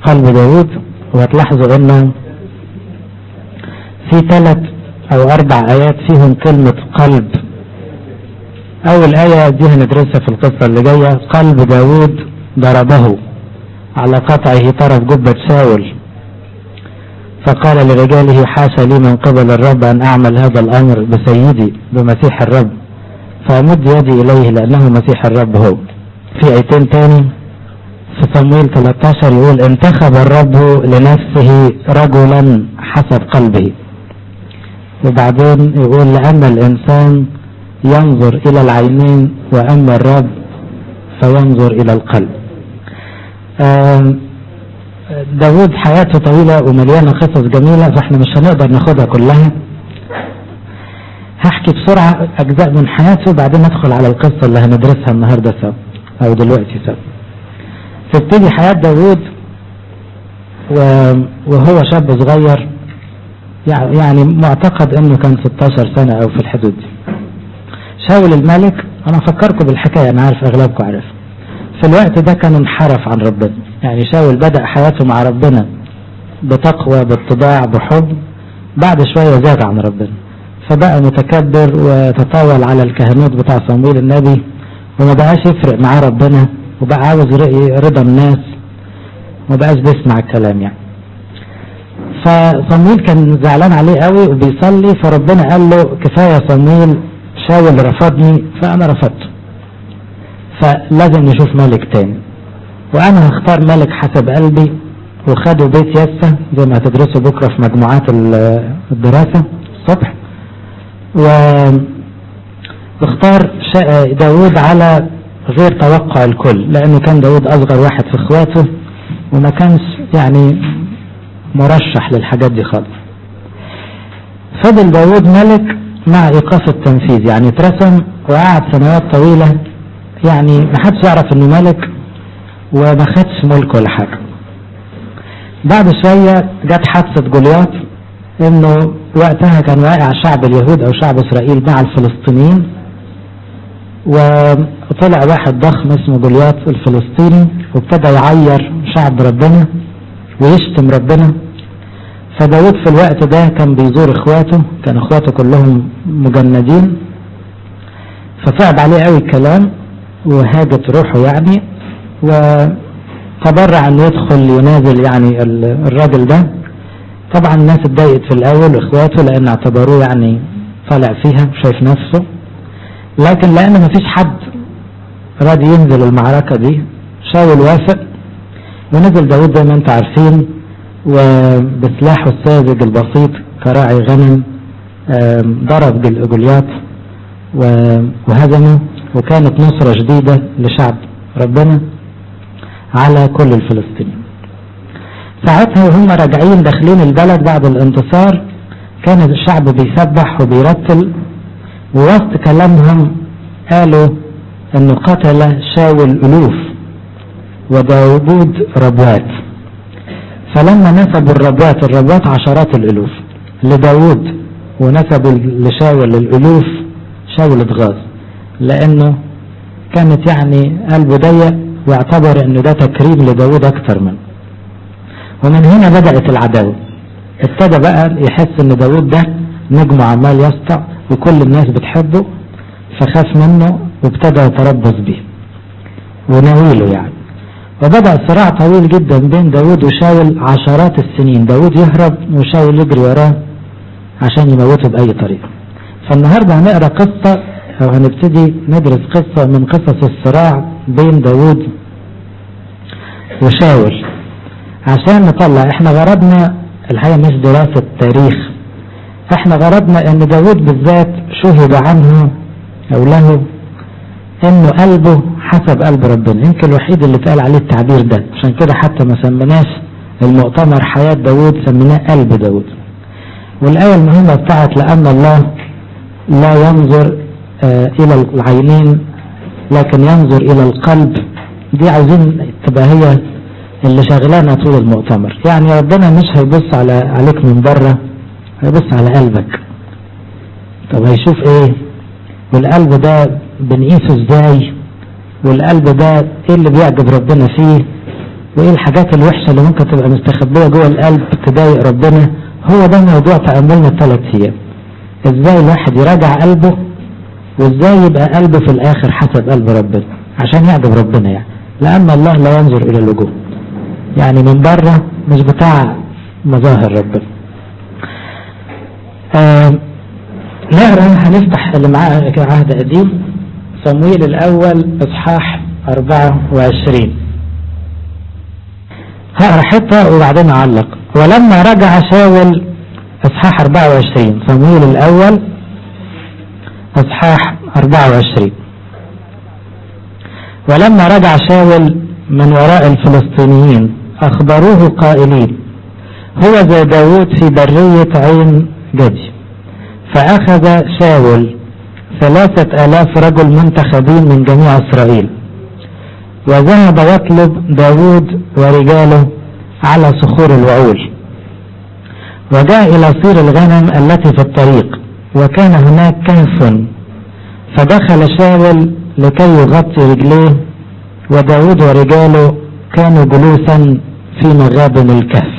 قلب داود وهتلاحظوا انه في ثلاث او اربع ايات فيهم كلمة قلب اول اية دي هندرسها في القصة اللي جاية قلب داود ضربه على قطعه طرف جبة شاول فقال لرجاله حاشا لي من قبل الرب ان اعمل هذا الامر بسيدي بمسيح الرب فامد يدي اليه لانه مسيح الرب هو في ايتين تاني في صمويل 13 يقول انتخب الرب لنفسه رجلا حسب قلبه وبعدين يقول لأن الإنسان ينظر إلى العينين وأما الرب فينظر إلى القلب داود حياته طويلة ومليانة قصص جميلة فاحنا مش هنقدر ناخدها كلها هحكي بسرعة أجزاء من حياته بعدين ندخل على القصة اللي هندرسها النهاردة سوا أو دلوقتي سوا تبتدي حياة داود وهو شاب صغير يعني معتقد انه كان 16 سنة او في الحدود دي شاول الملك انا افكركم بالحكاية انا عارف اغلبكم عارف في الوقت ده كان انحرف عن ربنا يعني شاول بدأ حياته مع ربنا بتقوى باتباع بحب بعد شوية زاد عن ربنا فبقى متكبر وتطاول على الكهنوت بتاع صمويل النبي وما بقاش يفرق معاه ربنا وبقى عاوز رضا الناس وما بقاش بيسمع الكلام يعني فصمويل كان زعلان عليه قوي وبيصلي فربنا قال له كفاية صمويل شاول رفضني فأنا رفضته فلازم نشوف ملك تاني وأنا هختار ملك حسب قلبي وخدوا بيت يسة زي ما هتدرسوا بكرة في مجموعات الدراسة الصبح و واختار داود على غير توقع الكل لأنه كان داود أصغر واحد في إخواته وما كانش يعني مرشح للحاجات دي خالص فضل داود ملك مع ايقاف التنفيذ يعني اترسم وقعد سنوات طويلة يعني ما حدش يعرف انه ملك وما خدش ملك ولا حاجة بعد شوية جت حادثة جولياط انه وقتها كان واقع شعب اليهود او شعب اسرائيل مع الفلسطينيين وطلع واحد ضخم اسمه جولياط الفلسطيني وابتدى يعير شعب ربنا ويشتم ربنا فداود في الوقت ده كان بيزور اخواته كان اخواته كلهم مجندين فصعب عليه قوي الكلام وهاجت روحه يعني وتبرع انه يدخل ينازل يعني الراجل ده طبعا الناس اتضايقت في الاول اخواته لان اعتبروه يعني طالع فيها شايف نفسه لكن لان مفيش حد راضي ينزل المعركة دي شاول وافق ونزل داود زي ما انتم عارفين وبسلاحه الساذج البسيط كراعي غنم ضرب جولياط وهزمه وكانت نصرة جديدة لشعب ربنا على كل الفلسطينيين ساعتها وهم راجعين داخلين البلد بعد الانتصار كان الشعب بيسبح وبيرتل ووسط كلامهم قالوا انه قتل شاول الوف وداود ربوات فلما نسبوا الربوات الربوات عشرات الالوف لداود ونسبوا لشاول الالوف شاول اتغاظ لانه كانت يعني قلبه ضيق واعتبر انه ده تكريم لداود اكتر منه ومن هنا بدأت العداوة ابتدى بقى يحس ان داود ده نجمه عمال يسطع وكل الناس بتحبه فخاف منه وابتدى يتربص به وناويله يعني وبدأ صراع طويل جدا بين داود وشاول عشرات السنين داود يهرب وشاول يجري وراه عشان يموته بأي طريقة فالنهاردة هنقرأ قصة أو هنبتدي ندرس قصة من قصص الصراع بين داود وشاول عشان نطلع احنا غرضنا الحقيقة مش دراسة تاريخ احنا غرضنا ان داود بالذات شهد عنه او له انه قلبه حسب قلب ربنا يمكن الوحيد اللي اتقال عليه التعبير ده عشان كده حتى ما سميناش المؤتمر حياة داود سميناه قلب داود والآية المهمة بتاعت لأن الله لا ينظر آه إلى العينين لكن ينظر إلى القلب دي عايزين تبقى هي اللي شغلانا طول المؤتمر يعني ربنا مش هيبص على عليك من بره هيبص على قلبك طب هيشوف ايه والقلب ده بنقيسه ازاي والقلب ده ايه اللي بيعجب ربنا فيه وايه الحاجات الوحشة اللي ممكن تبقى مستخبية جوه القلب تضايق ربنا هو ده موضوع تأملنا الثلاث ايام ازاي الواحد يراجع قلبه وازاي يبقى قلبه في الاخر حسب قلب ربنا عشان يعجب ربنا يعني لان الله لا ينظر الى الوجوه يعني من بره مش بتاع مظاهر ربنا آه نقرا هنفتح اللي معاه عهد قديم صمويل الاول اصحاح 24 هقرا حته وبعدين اعلق ولما رجع شاول اصحاح 24 صمويل الاول اصحاح 24 ولما رجع شاول من وراء الفلسطينيين اخبروه قائلين هو ذا داود في برية عين جدي فاخذ شاول ثلاثة الاف رجل منتخبين من جميع اسرائيل وذهب يطلب داود ورجاله على صخور الوعول وجاء إلى صير الغنم التي في الطريق وكان هناك كهف فدخل شاول لكي يغطي رجليه وداود ورجاله كانوا جلوسا في مغابن الكهف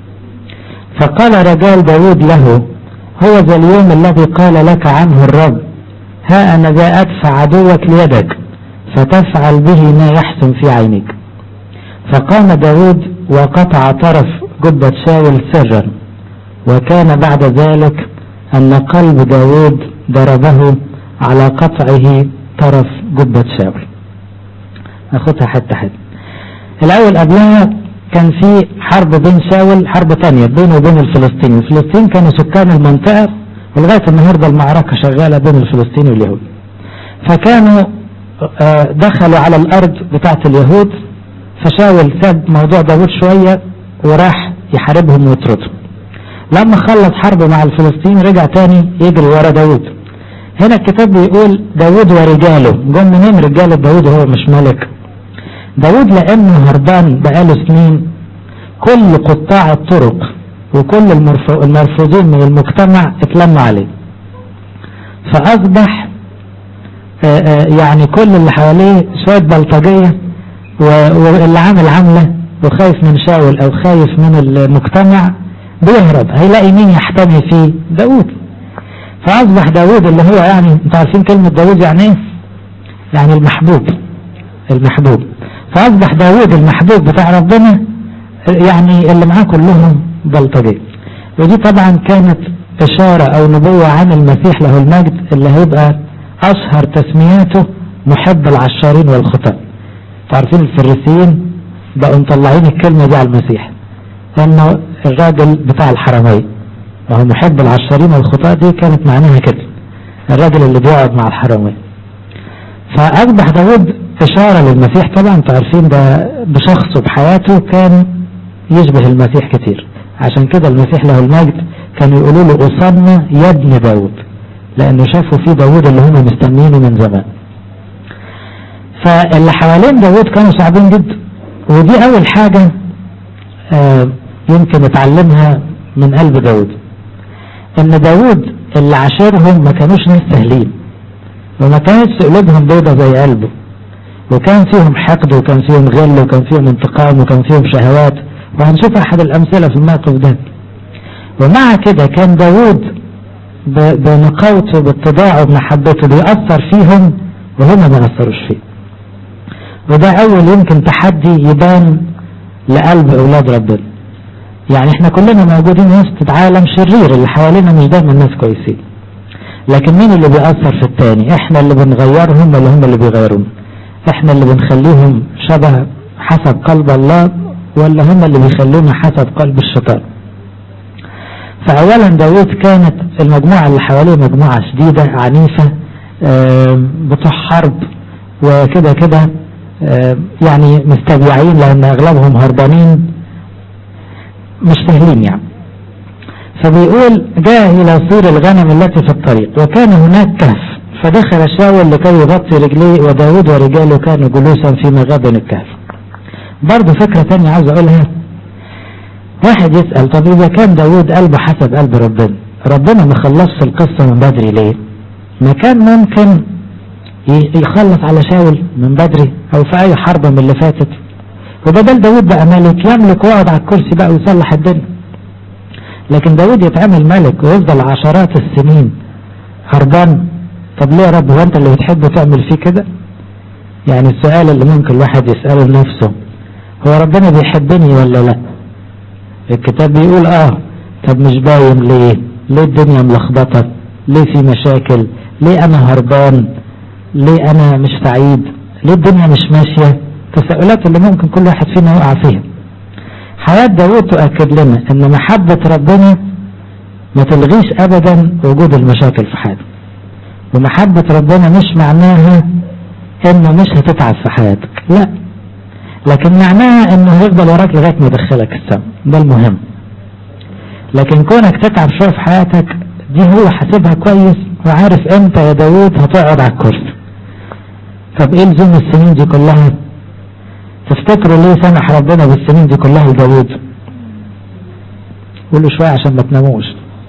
فقال رجال داود له هو ذا اليوم الذي قال لك عنه الرب ها أنا ذا أدفع عدوك ليدك فتفعل به ما يحسن في عينك فقام داود وقطع طرف جبة شاول سرا وكان بعد ذلك أن قلب داود ضربه على قطعه طرف جبة شاول أخذها حتى حتى الأول قبلها كان في حرب بين شاول حرب تانية بينه وبين الفلسطينيين الفلسطين كانوا سكان المنطقة ولغاية النهاردة المعركة شغالة بين الفلسطيني واليهود فكانوا دخلوا على الأرض بتاعة اليهود فشاول ساب موضوع داود شوية وراح يحاربهم ويطردهم لما خلص حرب مع الفلسطين رجع تاني يجري ورا داود هنا الكتاب بيقول داود ورجاله جم منين رجال داود هو مش ملك داود لانه هربان بقاله سنين كل قطاع الطرق وكل المرفوضين من المجتمع اتلموا عليه فاصبح يعني كل اللي حواليه شوية بلطجية واللي عامل عاملة وخايف من شاول او خايف من المجتمع بيهرب هيلاقي مين يحتمي فيه داود فاصبح داود اللي هو يعني انتوا عارفين كلمة داود يعني ايه يعني المحبوب المحبوب فاصبح داود المحبوب بتاع ربنا يعني اللي معاه كلهم بلطجية ودي طبعا كانت اشارة او نبوة عن المسيح له المجد اللي هيبقى اشهر تسمياته محب العشارين والخطاة عارفين الفريسيين بقوا مطلعين الكلمة دي على المسيح لانه الراجل بتاع الحرمين وهو محب العشارين والخطاة دي كانت معناها كده الراجل اللي بيقعد مع الحرمين فأصبح داود إشارة للمسيح طبعا انتوا عارفين ده بشخصه بحياته كان يشبه المسيح كتير عشان كده المسيح له المجد كانوا يقولوا له أصابنا يا ابن داود لأنه شافوا فيه داود اللي هم مستنيينه من زمان فاللي حوالين داود كانوا صعبين جدا ودي أول حاجة آه يمكن نتعلمها من قلب داود ان داود اللي عاشرهم ما كانوش ناس سهلين وما كانتش قلوبهم بيضة زي قلبه وكان فيهم حقد وكان فيهم غل وكان فيهم انتقام وكان فيهم شهوات وهنشوف احد الامثلة في الموقف ده ومع كده كان داود بنقاوته باتضاعه بمحبته بيأثر فيهم وهم ما أثروش فيه وده أول يمكن تحدي يبان لقلب أولاد ربنا يعني احنا كلنا موجودين وسط عالم شرير اللي حوالينا مش دايما ناس كويسين لكن مين اللي بيأثر في التاني احنا اللي بنغيرهم ولا هم اللي بيغيرونا احنا اللي بنخليهم شبه حسب قلب الله ولا هم اللي بيخلونا حسب قلب الشيطان فأولا داود كانت المجموعة اللي حواليه مجموعة شديدة عنيفة بتوع حرب وكده كده يعني مستبيعين لأن أغلبهم هربانين مش سهلين يعني فبيقول جاء إلى صير الغنم التي في الطريق وكان هناك كهف فدخل شاول لكي يغطي رجليه وداود ورجاله كانوا جلوسا في مغابن الكهف برضه فكرة تانية عاوز أقولها واحد يسأل طب إذا كان داود قلبه حسب قلب ربنا ربنا ما خلصش القصة من بدري ليه ما كان ممكن يخلص على شاول من بدري أو في أي حرب من اللي فاتت وبدل داود بقى ملك يملك ويقعد على الكرسي بقى ويصلح الدنيا لكن داود يتعمل ملك ويفضل عشرات السنين هربان طب ليه يا رب هو انت اللي بتحبه تعمل فيه كده يعني السؤال اللي ممكن الواحد يسأله لنفسه هو ربنا بيحبني ولا لا الكتاب بيقول اه طب مش باين ليه ليه الدنيا ملخبطة ليه في مشاكل ليه انا هربان ليه انا مش سعيد ليه الدنيا مش ماشية تساؤلات اللي ممكن كل واحد فينا يقع فيها حياة داود تؤكد لنا ان محبة ربنا ما تلغيش ابدا وجود المشاكل في حياتك ومحبة ربنا مش معناها انه مش هتتعب في حياتك لا لكن معناها انه هيفضل وراك لغاية ما يدخلك السما ده المهم لكن كونك تتعب شوية في حياتك دي هو حاسبها كويس وعارف امتى يا داوود هتقعد على الكرسي طب ايه لزوم السنين دي كلها تفتكروا ليه سمح ربنا بالسنين دي كلها لداوود قولوا شوية عشان ما تناموش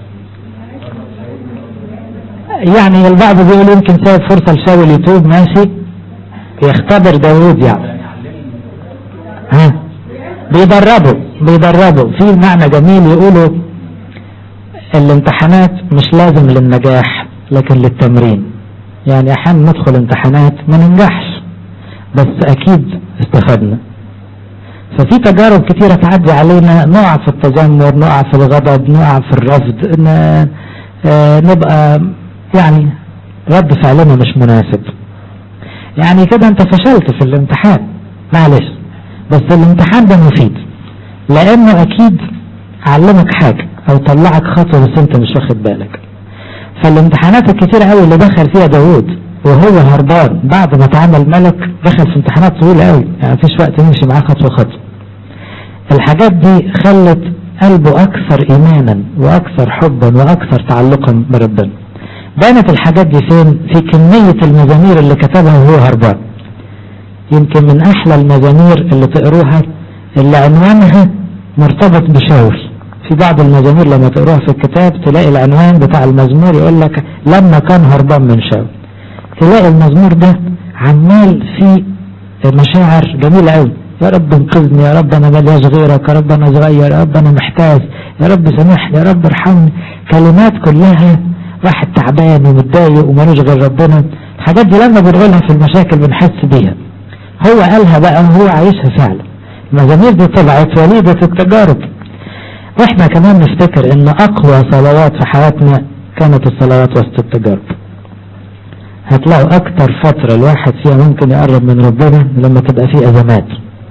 يعني البعض بيقول يمكن سايب فرصة لشاول يتوب ماشي يختبر داوود يعني ها بيدربوا بيدربوا في معنى جميل يقولوا الامتحانات مش لازم للنجاح لكن للتمرين يعني احيانا ندخل امتحانات ما ننجحش بس اكيد استفدنا ففي تجارب كتيرة تعدي علينا نقع في التذمر نقع في الغضب نقع في الرفض نبقى يعني رد فعلنا مش مناسب يعني كده انت فشلت في الامتحان معلش بس الامتحان ده مفيد لانه اكيد علمك حاجة او طلعك خطوة بس انت مش واخد بالك فالامتحانات الكتيرة قوي اللي دخل فيها داوود وهو هربان بعد ما اتعمل ملك دخل في امتحانات طويلة قوي يعني مفيش وقت نمشي معاه خطوة خطوة الحاجات دي خلت قلبه اكثر ايمانا واكثر حبا واكثر تعلقا بربنا بانت الحاجات دي فين في كمية المزامير اللي كتبها وهو هربان يمكن من احلى المزامير اللي تقروها اللي عنوانها مرتبط بشاول في بعض المزامير لما تقروها في الكتاب تلاقي العنوان بتاع المزمور يقول لك لما كان هربان من شاول تلاقي المزمور ده عمال فيه مشاعر جميلة قوي يا رب انقذني يا رب انا ملياش غيرك يا رب انا صغير يا رب انا محتاج يا رب سامحني يا رب ارحمني كلمات كلها واحد تعبان ومتضايق ومالوش غير ربنا الحاجات دي لما بنقولها في المشاكل بنحس بيها هو قالها بقى وهو عايشها فعلا المزامير دي طلعت وليدة التجارب واحنا كمان نفتكر ان اقوى صلوات في حياتنا كانت الصلوات وسط التجارب هتلاقوا اكتر فترة الواحد فيها ممكن يقرب من ربنا لما تبقى فيه ازمات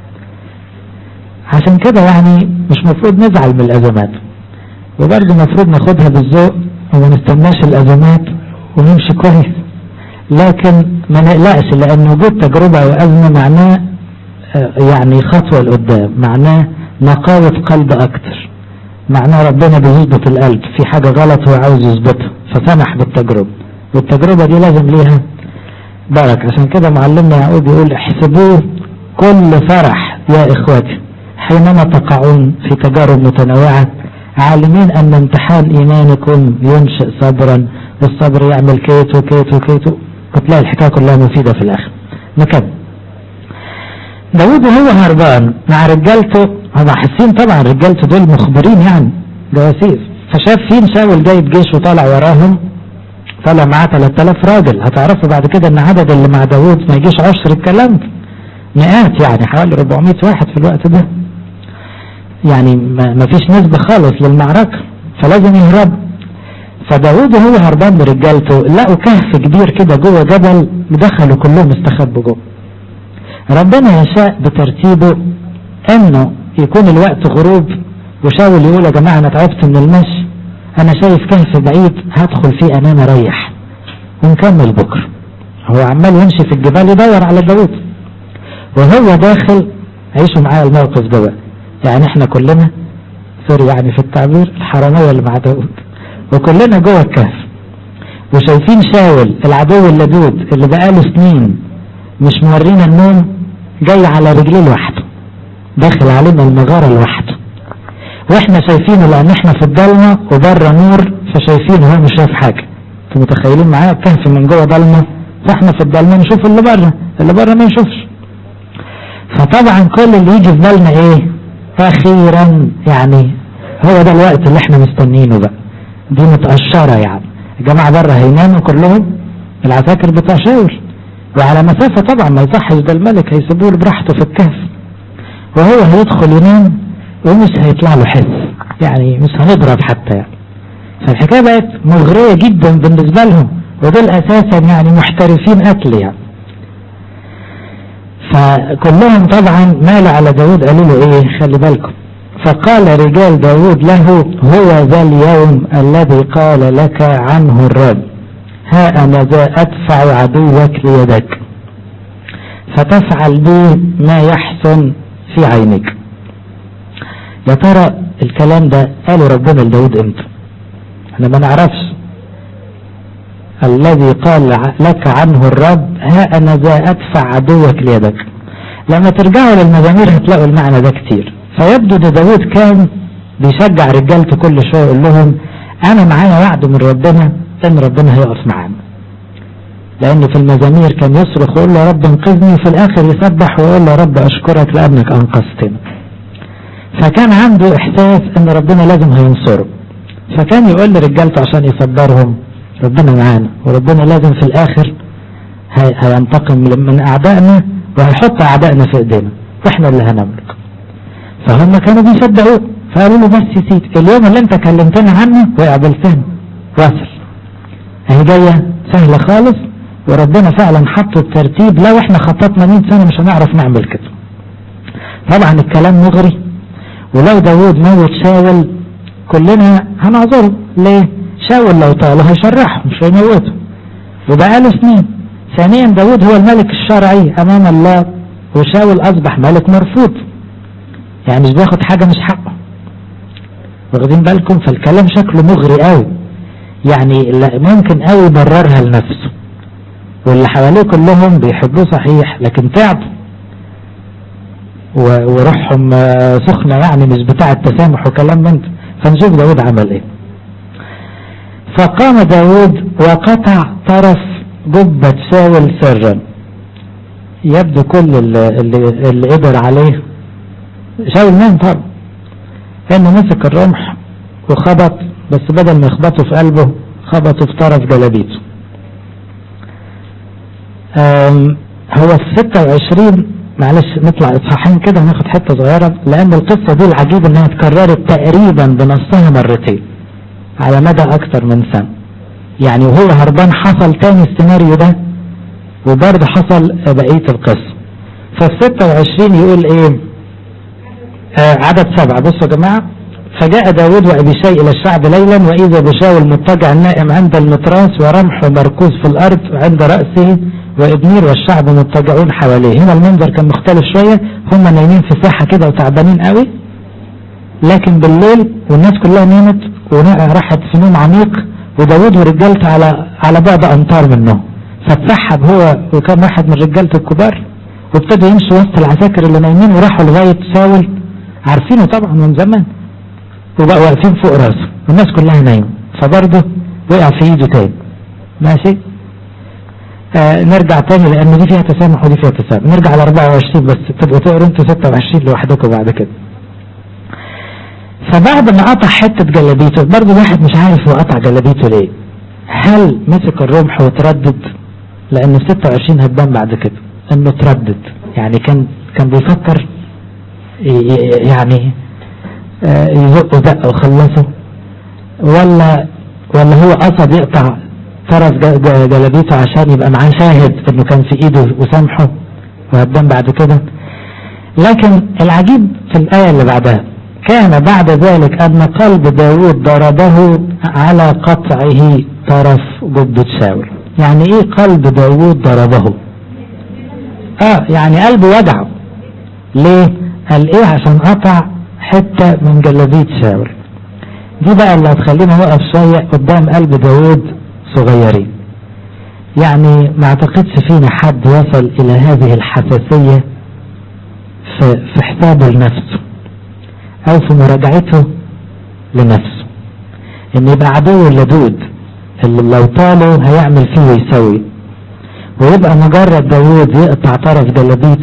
عشان كده يعني مش مفروض نزعل من الازمات وبرضه مفروض ناخدها بالذوق وما نستناش الازمات ونمشي كويس لكن ما نقلقش لان وجود تجربة او ازمة معناه يعني خطوة لقدام معناه نقاوة قلب اكتر معناه ربنا بيظبط القلب في حاجة غلط هو عاوز يظبطها فسمح بالتجربة والتجربة دي لازم ليها بركة عشان كده معلمنا يعقوب يقول احسبوه كل فرح يا اخواتي حينما تقعون في تجارب متنوعة عالمين ان امتحان ايمانكم ينشئ صبرا والصبر يعمل كيت وكيت وكيت وتلاقي الحكاية كلها مفيدة في الاخر نكمل داود وهو هربان مع رجالته هم حاسين طبعا رجالته دول مخبرين يعني جواسيس فشاف فين شاول جايب جيش وطالع وراهم طالع معاه 3000 راجل هتعرفوا بعد كده ان عدد اللي مع داوود ما يجيش عشر الكلام ده مئات يعني حوالي 400 واحد في الوقت ده يعني ما فيش نسبة خالص للمعركة فلازم يهرب فداود وهو هربان برجالته لقوا كهف كبير كده جوه جبل دخلوا كلهم استخبوا جوه ربنا يشاء بترتيبه انه يكون الوقت غروب وشاول يقول يا جماعة انا تعبت من المشي انا شايف كهف بعيد هدخل فيه انام اريح ونكمل بكرة هو عمال يمشي في الجبال يدور على داود وهو داخل عيشوا معايا الموقف ده بقى يعني احنا كلنا سوري يعني في التعبير الحرامية اللي مع داود وكلنا جوه الكهف وشايفين شاول العدو اللدود اللي بقاله سنين مش مورينا النوم جاي على رجليه لوحده داخل علينا المغارة لوحده واحنا شايفينه لان احنا في الضلمة وبره نور فشايفينه هو مش شايف حاجة انتوا متخيلين معايا الكهف من جوه ضلمة فاحنا في الضلمة نشوف اللي بره اللي بره ما نشوفش فطبعا كل اللي يجي في بالنا ايه اخيرا يعني هو ده الوقت اللي احنا مستنينه بقى دي متقشرة يعني الجماعة بره هيناموا كلهم العساكر بتوع شاول وعلى مسافة طبعا ما يصحش ده الملك هيسيبوه براحته في الكهف وهو هيدخل ينام ومش هيطلع له حس يعني مش هنضرب حتى يعني فالحكاية بقت مغرية جدا بالنسبة لهم ودول اساسا يعني محترفين قتل يعني فكلهم طبعا مالوا على داود قالوا له ايه خلي بالكم فقال رجال داود له هو ذا اليوم الذي قال لك عنه الرب ها أنا ذا أدفع عدوك ليدك فتفعل بي ما يحسن في عينك يا ترى الكلام ده قاله ربنا لداود امتى احنا ما نعرفش الذي قال لك عنه الرب ها انا ذا ادفع عدوك ليدك لما ترجعوا للمزامير هتلاقوا المعنى ده كتير فيبدو ان داود كان بيشجع رجالته كل شويه يقول لهم انا معايا وعد من ربنا ان ربنا هيقف معانا لان في المزامير كان يصرخ ويقول له يا رب انقذني وفي الاخر يسبح ويقول له يا رب اشكرك لانك انقذتني فكان عنده احساس ان ربنا لازم هينصره فكان يقول لرجالته عشان يصبرهم ربنا معانا وربنا لازم في الاخر هي هينتقم من اعدائنا وهيحط اعدائنا في ايدينا واحنا اللي هنملك فهم كانوا بيصدقوه فقالوا له بس يا سيدي اليوم اللي انت كلمتنا عنه وقابلتنا واصل اهي جايه سهله خالص وربنا فعلا حطه بترتيب لو احنا خططنا 100 سنه مش هنعرف نعمل كده طبعا الكلام مغري ولو داوود موت شاول كلنا هنعذره ليه شاول لو طاله هيشرحه مش هيموته وبقاله سنين ثانيا داود هو الملك الشرعي امام الله وشاول اصبح ملك مرفوض يعني مش بياخد حاجة مش حقه واخدين بالكم فالكلام شكله مغري قوي يعني ممكن قوي يبررها لنفسه واللي حواليه كلهم بيحبوه صحيح لكن تعبوا وروحهم سخنة يعني مش بتاع التسامح وكلام من ده فنشوف داود عمل ايه فقام داود وقطع طرف جبة شاول سرا يبدو كل اللي, اللي, اللي قدر عليه شاول نام طبعا انه مسك الرمح وخبط بس بدل ما يخبطه في قلبه خبطه في طرف جلابيته هو في 26 معلش نطلع اصحاحين كده وناخد حته صغيره لان القصه دي العجيب انها اتكررت تقريبا بنصها مرتين على مدى اكتر من سنه يعني وهو هربان حصل تاني السيناريو ده وبرضه حصل بقيه القصه ففي 26 يقول ايه آه عدد سبعة بصوا يا جماعة فجاء داود وأبيشي إلى الشعب ليلا وإذا بشاول مضطجع نائم عند المتراس ورمحه مركوز في الأرض عند رأسه وإبنير والشعب مضطجعون حواليه هنا المنظر كان مختلف شوية هم نايمين في ساحة كده وتعبانين قوي لكن بالليل والناس كلها نامت وراحت في نوم عميق وداود ورجالته على على بعد أمتار منهم فاتسحب هو وكم واحد من رجالته الكبار وابتدوا يمشوا وسط العساكر اللي نايمين وراحوا لغاية شاول عارفينه طبعا من زمان وبقوا واقفين فوق راسه والناس كلها نايمة فبرضه وقع في ايده تاني ماشي آه نرجع تاني لان دي فيها تسامح ودي فيها تسامح نرجع ل 24 بس تبقوا تقروا انتوا 26 لوحدكم بعد كده فبعد ما قطع حتة جلابيته برضه الواحد مش عارف هو قطع جلابيته ليه هل مسك الرمح وتردد لان في 26 هتبان بعد كده انه تردد يعني كان كان بيفكر يعني يزقه زقه وخلصه ولا ولا هو قصد يقطع طرف جلابيته عشان يبقى معاه شاهد انه كان في ايده وسامحه وهتبان بعد كده لكن العجيب في الآية اللي بعدها كان بعد ذلك أن قلب داود ضربه على قطعه طرف جبة شاول يعني ايه قلب داود ضربه اه يعني قلبه وجعه ليه قال ايه عشان قطع حتة من جلابية شاول دي بقى اللي هتخلينا نقف شوية قدام قلب داود صغيرين يعني ما اعتقدش فينا حد وصل الى هذه الحساسية في, في حسابه لنفسه او في مراجعته لنفسه ان يبقى عدو اللدود اللي لو طاله هيعمل فيه ويسوي ويبقى مجرد داود يقطع طرف جلابيته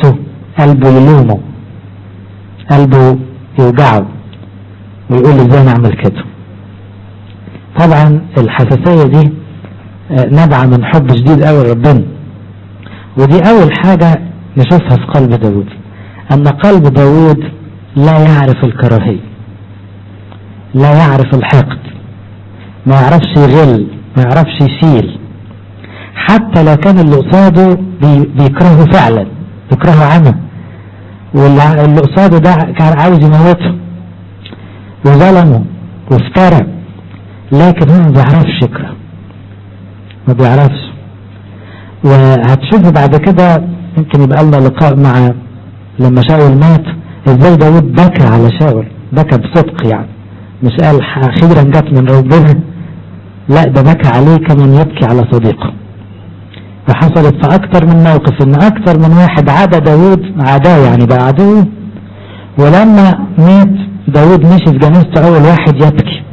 قلبه يلومه قلبه يوجعه ويقول ازاي نعمل كده طبعا الحساسية دي نابعة من حب شديد قوي لربنا ودي اول حاجة نشوفها في قلب داود ان قلب داود لا يعرف الكراهية لا يعرف الحقد ما يعرفش يغل ما يعرفش يشيل حتى لو كان اللي قصاده بيكرهه فعلا بيكرهه عنه واللي قصاده ده كان عاوز يموته وظلمه وافترى لكن هو ما بيعرفش يكره ما بيعرفش وهتشوفوا بعد كده يمكن يبقى لنا لقاء مع لما شاول مات ازاي داود بكى على شاول بكى بصدق يعني مش قال اخيرا جت من ربنا لا ده بكى عليه كمان يبكي على صديقه وحصلت في اكتر من موقف ان اكتر من واحد عدا داود عداه يعني بقى عدوه ولما مات داود مشي في جنازته اول واحد يبكي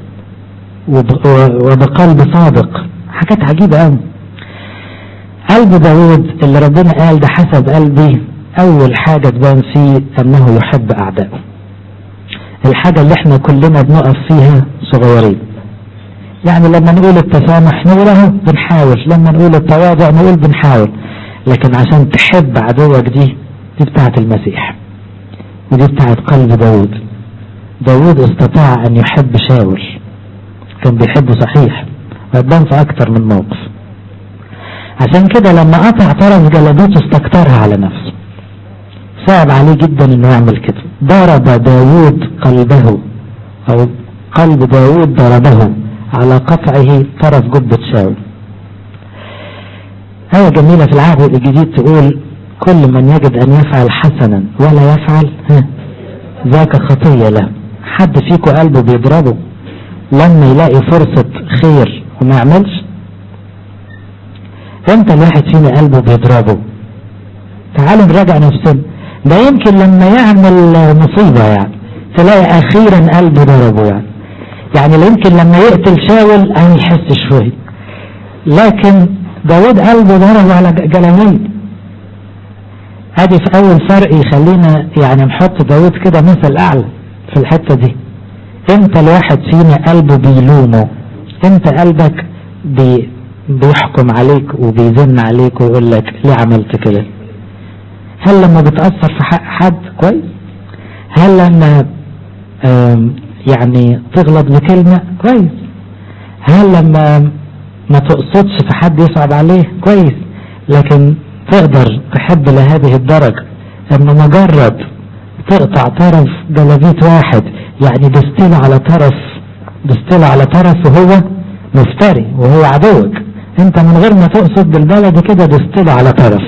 وبقلب صادق حاجات عجيبة قوي قلب داود اللي ربنا قال ده حسب قلبي اول حاجة تبان فيه انه يحب اعدائه الحاجة اللي احنا كلنا بنقف فيها صغيرين يعني لما نقول التسامح نقول اهو بنحاول لما نقول التواضع نقول بنحاول لكن عشان تحب عدوك دي دي بتاعت المسيح ودي بتاعت قلب داود داود استطاع ان يحب شاول كان بيحبه صحيح وهتبان في اكتر من موقف عشان كده لما قطع طرف جلبته استكترها على نفسه صعب عليه جدا انه يعمل كده ضرب داود قلبه او قلب داود ضربه على قطعه طرف جبة شاول آية جميلة في العهد الجديد تقول كل من يجد أن يفعل حسنا ولا يفعل ها ذاك خطية له حد فيكم قلبه بيضربه لما يلاقي فرصة خير وما يعملش امتى الواحد فينا قلبه بيضربه تعالوا نراجع نفسنا ده يمكن لما يعمل مصيبة يعني تلاقي اخيرا قلبه ضربه يعني يعني يمكن لما يقتل شاول أن يحس شوي لكن داود قلبه ضربه على جلميل ادي في اول فرق يخلينا يعني نحط داود كده مثل اعلى في الحتة دي امتى الواحد فينا قلبه بيلومه امتى قلبك بي بيحكم عليك وبيزن عليك ويقول لك ليه عملت كده هل لما بتأثر في حق حد كويس هل لما يعني تغلط بكلمة كويس هل لما ما تقصدش في حد يصعب عليه كويس لكن تقدر تحب لهذه الدرجة اما مجرد تقطع طرف جلابيت واحد يعني دستيل على طرف دستيل على طرف وهو مفتري وهو عدوك انت من غير ما تقصد بالبلد كده دستيل على طرف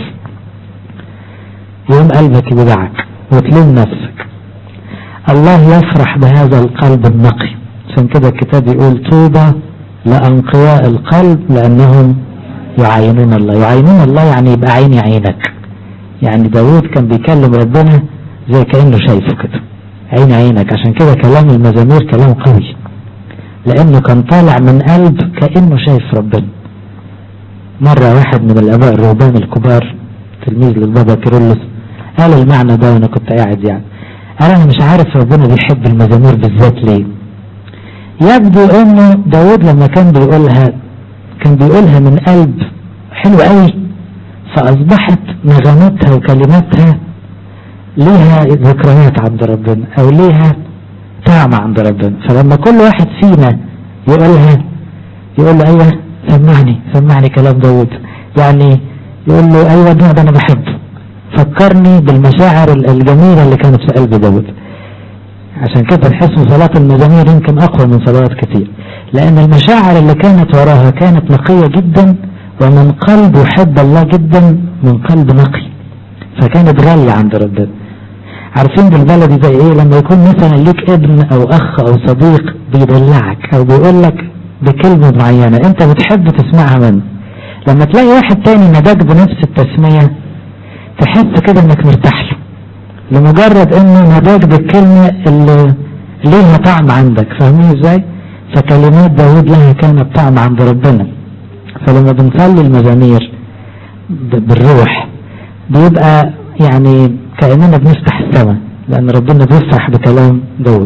يوم قلبك يوجعك وتلوم نفسك الله يفرح بهذا القلب النقي عشان كده الكتاب يقول طوبى لأنقياء القلب لأنهم يعاينون الله يعاينون الله يعني يبقى عيني عينك يعني داود كان بيكلم ربنا زي كأنه شايفه كده عين عينك عشان كده كلام المزامير كلام قوي لأنه كان طالع من قلب كأنه شايف ربنا مرة واحد من الآباء الرهبان الكبار تلميذ للبابا كيرلس قال المعنى ده وأنا كنت قاعد يعني قال أنا مش عارف ربنا بيحب المزامير بالذات ليه يبدو انه داود لما كان بيقولها كان بيقولها من قلب حلو قوي فاصبحت نغماتها وكلماتها ليها ذكريات عند ربنا او ليها طعم عند ربنا فلما كل واحد فينا يقولها يقول له ايوه سمعني سمعني كلام داود يعني يقول له ايوه ده, ده انا بحبه فكرني بالمشاعر الجميلة اللي كانت في قلب داود عشان كده نحس صلاة المزامير يمكن أقوى من صلوات كتير لأن المشاعر اللي كانت وراها كانت نقية جدا ومن قلب يحب الله جدا من قلب نقي فكانت غالية عند ربنا عارفين بالبلدي زي ايه لما يكون مثلا ليك ابن او اخ او صديق بيدلعك او بيقول لك بكلمة معينة انت بتحب تسمعها منه لما تلاقي واحد تاني نداك بنفس التسمية تحس كده انك مرتاح له لمجرد انه نداك بالكلمة اللي ليها طعم عندك فاهمين ازاي فكلمات داود لها كانت طعم عند ربنا فلما بنصلي المزامير بالروح بيبقى يعني كأننا بنفتح السماء لأن ربنا بيفرح بكلام داود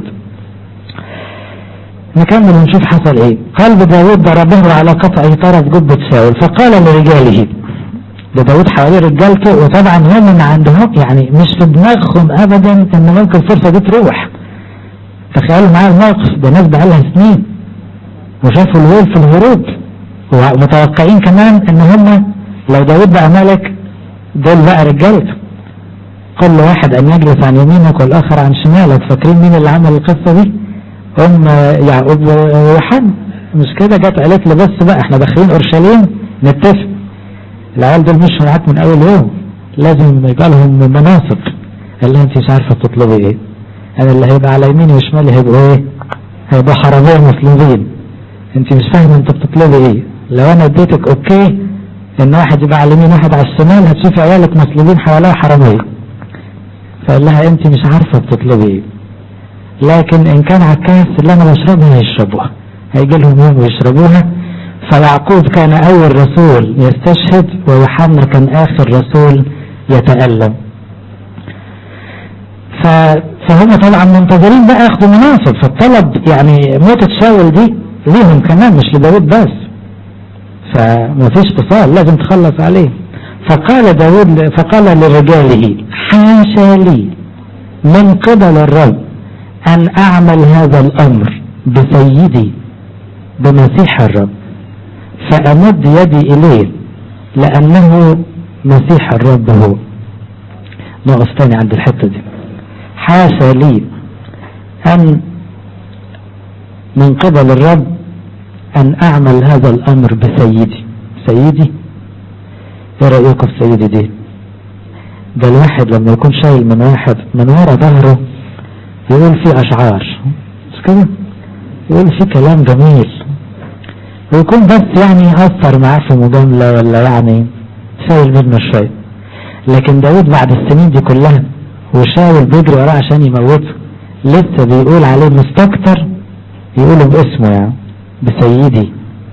نكمل ونشوف حصل ايه قلب داود ضربه على قطع طرف جبة شاول فقال لرجاله ده داود حواليه رجالته وطبعا هم من عندهم يعني مش في دماغهم ابدا ان ممكن الفرصه دي تروح تخيلوا معايا الموقف ده ناس بقالها سنين وشافوا الويل في الهروب ومتوقعين كمان ان هم لو داود بقى ملك دول بقى رجالته كل واحد ان يجلس عن يمينك والاخر عن شمالك فاكرين مين اللي عمل القصه دي؟ ام يعقوب ويوحنا مش كده جت قالت له بس بقى احنا داخلين اورشليم نتفق العيال دول مش معاك من اول يوم لازم يبقى لهم مناصب قال لها انت مش عارفه تطلبي ايه انا اللي هيبقى على يميني وشمالي هيبقوا ايه هيبقوا حراميه مسلمين انت مش فاهمه انت بتطلبي ايه لو انا اديتك اوكي ان واحد يبقى على اليمين واحد على الشمال هتشوفي عيالك مسلمين حواليها حراميه فقال لها انت مش عارفه بتطلبي ايه لكن ان كان على الكاس اللي انا بشربها هيشربوها هيجي لهم يوم ويشربوها فيعقوب كان اول رسول يستشهد ويوحنا كان اخر رسول يتألم فهم طبعا منتظرين بقى ياخدوا مناصب فالطلب يعني موتة شاول دي ليهم كمان مش لداود بس فمفيش فصال لازم تخلص عليه فقال داود فقال لرجاله حاشا لي من قبل الرب أن أعمل هذا الأمر بسيدي بمسيح الرب فأمد يدي إليه لأنه مسيح الرب هو نقف تاني عند الحتة دي حاشا لي أن من قبل الرب أن أعمل هذا الأمر بسيدي سيدي ايه رأيكم في سيدي دي ده الواحد لما يكون شايل من واحد من ورا ظهره يقول فيه أشعار مش كده يقول فيه كلام جميل ويكون بس يعني يأثر معاه في مجاملة ولا يعني شايل منه شوية لكن داود بعد السنين دي كلها وشاول بيجري وراه عشان يموته لسه بيقول عليه مستكتر يقولوا باسمه يعني بسيدي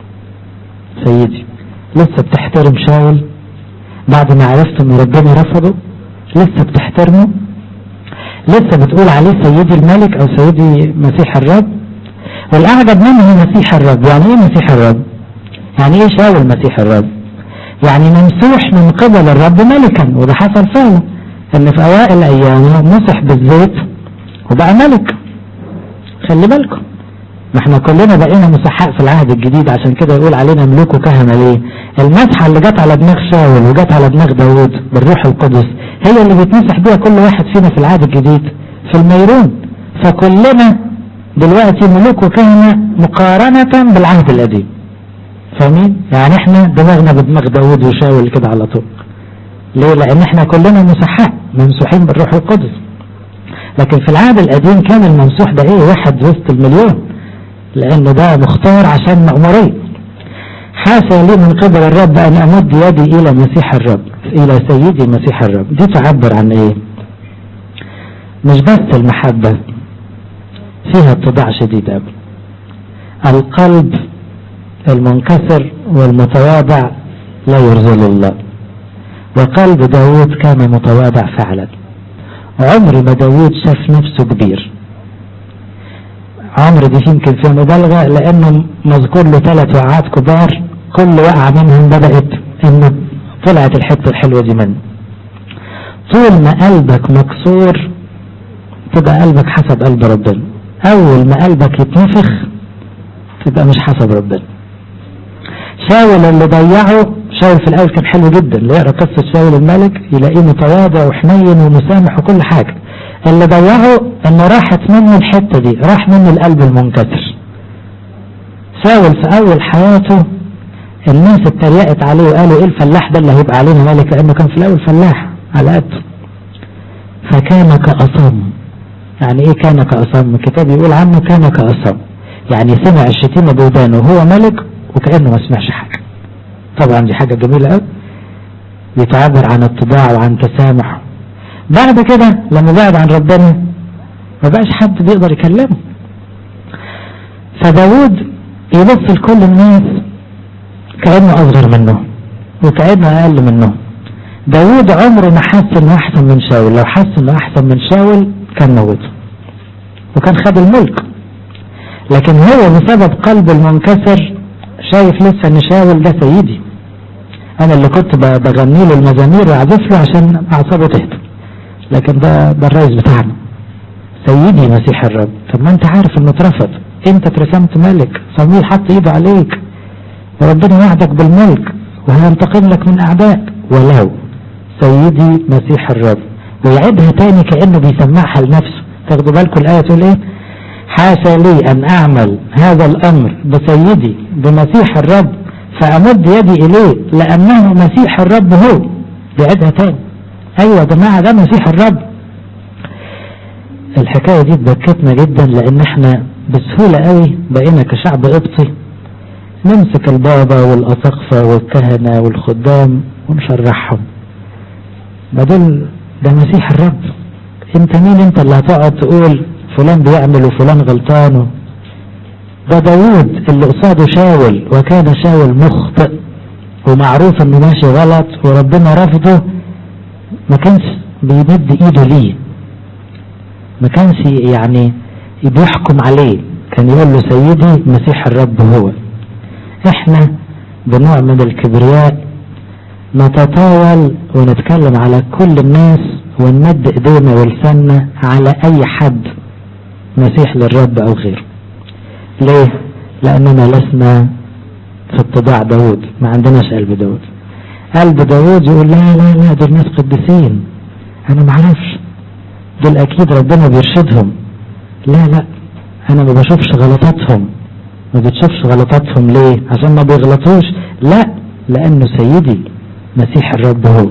سيدي لسه بتحترم شاول بعد ما عرفت ان ربنا رفضه لسه بتحترمه لسه بتقول عليه سيدي الملك او سيدي مسيح الرب والاعجب منه مسيح الرب يعني ايه مسيح الرب يعني ايه شاول مسيح الرب يعني ممسوح من قبل الرب ملكا وده حصل فعلا ان في اوائل ايامه مسح بالزيت وبقى ملك خلي بالكم ما احنا كلنا بقينا مسحاء في العهد الجديد عشان كده يقول علينا ملوك وكهنة ليه المسحة اللي جت على دماغ شاول وجت على دماغ داود بالروح القدس هي اللي بيتمسح بيها كل واحد فينا في العهد الجديد في الميرون فكلنا دلوقتي ملوك وكهنة مقارنة بالعهد القديم فاهمين يعني احنا دماغنا بدماغ داود وشاول كده على طول ليه لان احنا كلنا مسحاء ممسوحين بالروح القدس لكن في العهد القديم كان الممسوح ده ايه واحد وسط المليون لانه ده مختار عشان مأمورية حاشا لي من قبل الرب ان امد يدي الى مسيح الرب الى سيدي مسيح الرب دي تعبر عن ايه مش بس المحبة فيها اتضاع شديد قوي القلب المنكسر والمتواضع لا يرزل الله وقلب داود كان متواضع فعلا عمر ما داود شاف نفسه كبير عمرو دي يمكن فيها مبالغة لأنه مذكور له ثلاث وقعات كبار كل وقعة منهم بدأت إنه طلعت الحتة الحلوة دي منه طول ما قلبك مكسور تبقى قلبك حسب قلب ربنا أول ما قلبك يتنفخ تبقى مش حسب ربنا شاول اللي ضيعه شاول في الأول كان حلو جدا اللي يقرأ قصة شاول الملك يلاقيه متواضع وحنين ومسامح وكل حاجة اللي ضيعه انه راحت منه الحته دي راح منه القلب المنكسر شاول في اول حياته الناس اتريقت عليه وقالوا ايه الفلاح ده اللي هيبقى علينا ملك لانه كان في الاول فلاح على قده فكان كأصم يعني ايه كان كأصم الكتاب يقول عنه كان كأصم يعني سمع الشتيمة بودانه وهو ملك وكأنه ما سمعش حاجة طبعا دي حاجة جميلة قوي بيتعبر عن اتباع وعن تسامح بعد كده لما بعد عن ربنا ما بقاش حد بيقدر يكلمه فداود يبص لكل الناس كأنه أصغر منه وكأنه أقل منه داود عمره ما حس انه احسن من شاول لو حس انه احسن من شاول كان موته وكان خد الملك لكن هو بسبب قلبه المنكسر شايف لسه ان شاول ده سيدي انا اللي كنت بغني له المزامير واعزف له عشان اعصابه تهدى لكن ده ده الرئيس بتاعنا سيدي مسيح الرب طب ما انت عارف انه اترفض انت اترسمت ملك صمويل حط ايده عليك وربنا وعدك بالملك وهينتقم لك من اعدائك ولو سيدي مسيح الرب ويعيدها تاني كانه بيسمعها لنفسه تاخدوا بالكم الايه تقول ايه حاشا لي ان اعمل هذا الامر بسيدي بمسيح الرب فامد يدي اليه لانه مسيح الرب هو بيعيدها تاني ايوه يا جماعه ده مسيح الرب الحكايه دي تبكتنا جدا لان احنا بسهوله قوي بقينا كشعب قبطي نمسك البابا والاساقفه والكهنه والخدام ونشرحهم ما دول ده مسيح الرب انت مين انت اللي هتقعد تقول فلان بيعمل وفلان غلطان ده داوود اللي قصاده شاول وكان شاول مخطئ ومعروف انه ماشي غلط وربنا رفضه ما كانش بيمد ايده ليه ما كانش يعني بيحكم عليه كان يقول له سيدي مسيح الرب هو احنا بنوع من الكبرياء نتطاول ونتكلم على كل الناس ونمد ايدينا ولساننا على اي حد مسيح للرب او غيره ليه لاننا لسنا في اتباع داود ما عندناش قلب داود قلب داود يقول لا لا لا دول ناس قديسين انا ما اعرفش دول اكيد ربنا بيرشدهم لا لا انا ما بشوفش غلطاتهم ما بتشوفش غلطاتهم ليه عشان ما بيغلطوش لا لانه سيدي مسيح الرب هو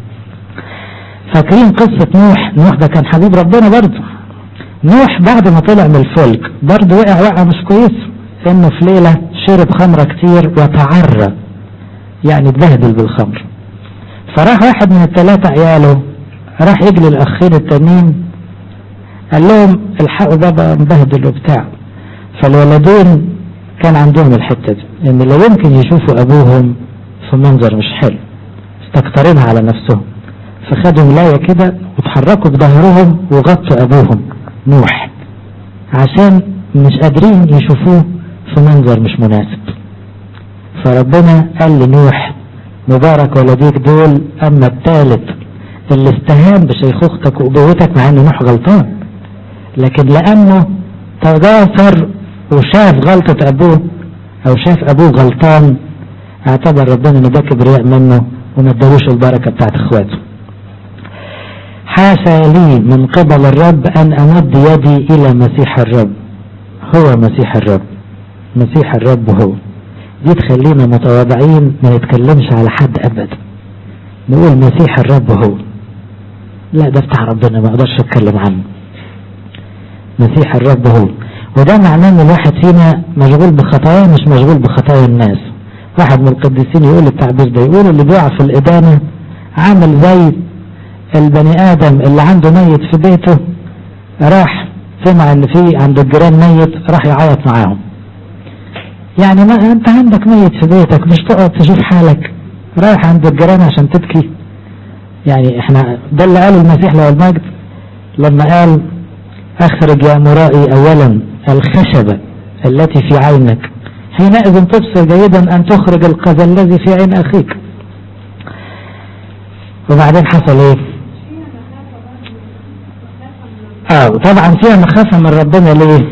فاكرين قصة نوح نوح ده كان حبيب ربنا برضه نوح بعد ما طلع من الفلك برضه وقع وقعة مش كويسة انه في ليلة شرب خمرة كتير وتعرى يعني اتبهدل بالخمر فراح واحد من الثلاثة عياله راح يجلي الاخين التانيين قال لهم الحقوا بابا مبهدل وبتاع فالولدين كان عندهم الحتة دي ان لو يمكن يشوفوا ابوهم في منظر مش حلو استكترينها على نفسهم فخدوا ملاية كده وتحركوا بظهرهم وغطوا ابوهم نوح عشان مش قادرين يشوفوه في منظر مش مناسب فربنا قال لنوح مبارك ولديك دول اما الثالث اللي استهان بشيخوختك وابوتك مع ان نوح غلطان لكن لانه تجاسر وشاف غلطة ابوه او شاف ابوه غلطان اعتبر ربنا ان ده كبرياء منه وما ادالوش البركة بتاعت اخواته حاشا لي من قبل الرب ان امد يدي الى مسيح الرب هو مسيح الرب مسيح الرب هو دي تخلينا متواضعين ما نتكلمش على حد ابدا نقول مسيح الرب هو لا ده بتاع ربنا ما اقدرش اتكلم عنه مسيح الرب هو وده معناه ان الواحد فينا مشغول بخطاياه مش مشغول بخطايا الناس واحد من القديسين يقول التعبير ده يقول اللي بيقع في الإدانة عامل زي البني آدم اللي عنده ميت في بيته راح سمع ان في عند الجيران ميت راح يعيط معاهم يعني ما انت عندك ميت في بيتك مش تقعد تشوف حالك رايح عند الجيران عشان تبكي يعني احنا ده اللي قاله المسيح له المجد لما قال اخرج يا مرائي اولا الخشبة التي في عينك حينئذ تبصر جيدا ان تخرج القذى الذي في عين اخيك وبعدين حصل ايه اه طبعا فيها مخافة من ربنا ليه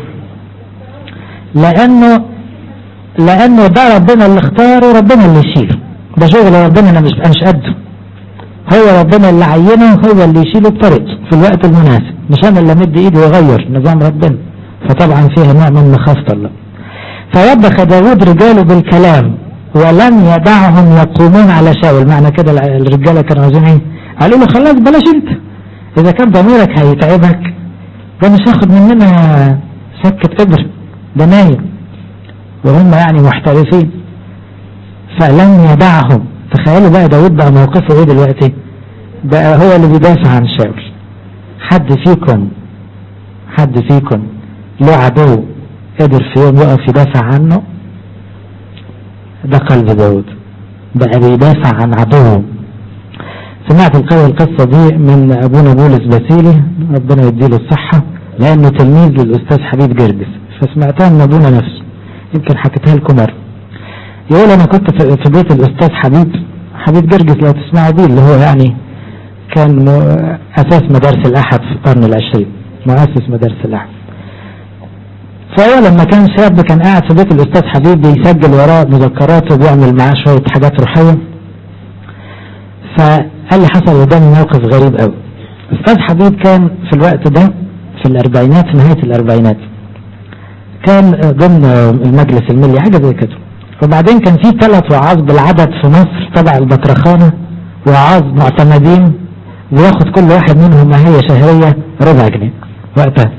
لانه لانه ده ربنا اللي اختاره وربنا اللي يشيله ده شغل ربنا انا مش مش قده هو ربنا اللي عينه هو اللي يشيله بطريقته في الوقت المناسب مش انا اللي امد ايدي واغير نظام ربنا فطبعا فيها نوع من مخافة الله فوبخ داود رجاله بالكلام ولم يدعهم يقومون على شاول معنى كده الرجالة كانوا عاوزين ايه قالوا له خلاص بلاش انت اذا كان ضميرك هيتعبك ده مش هاخد مننا سكة ابر ده نايم وهم يعني محترفين فلم يدعهم تخيلوا بقى داود بقى موقفه ايه دلوقتي بقى هو اللي بيدافع عن شاول حد فيكم حد فيكم له عدو قدر في يوم يقف يدافع عنه ده قلب داود بقى بيدافع عن عدوه سمعت القوي القصة دي من أبونا بولس باسيلي ربنا يديله الصحة لأنه تلميذ للأستاذ حبيب جرجس فسمعتها من أبونا نفسه يمكن حكيتها لكم مرة يقول أنا كنت في بيت الأستاذ حبيب حبيب جرجس لو تسمعوا بيه اللي هو يعني كان أساس مدارس الأحد في القرن العشرين مؤسس مدارس الأحد فهو لما كان شاب كان قاعد في بيت الأستاذ حبيب بيسجل وراه مذكراته وبيعمل معاه شوية حاجات روحية فقال لي حصل قدامي موقف غريب قوي أستاذ حبيب كان في الوقت ده في الأربعينات في نهاية الأربعينات كان ضمن المجلس الملي حاجة زي كده وبعدين كان في ثلاث وعاظ بالعدد في مصر تبع البطرخانة وعاظ معتمدين بياخد كل واحد منهم ما هي شهرية ربع جنيه وقتها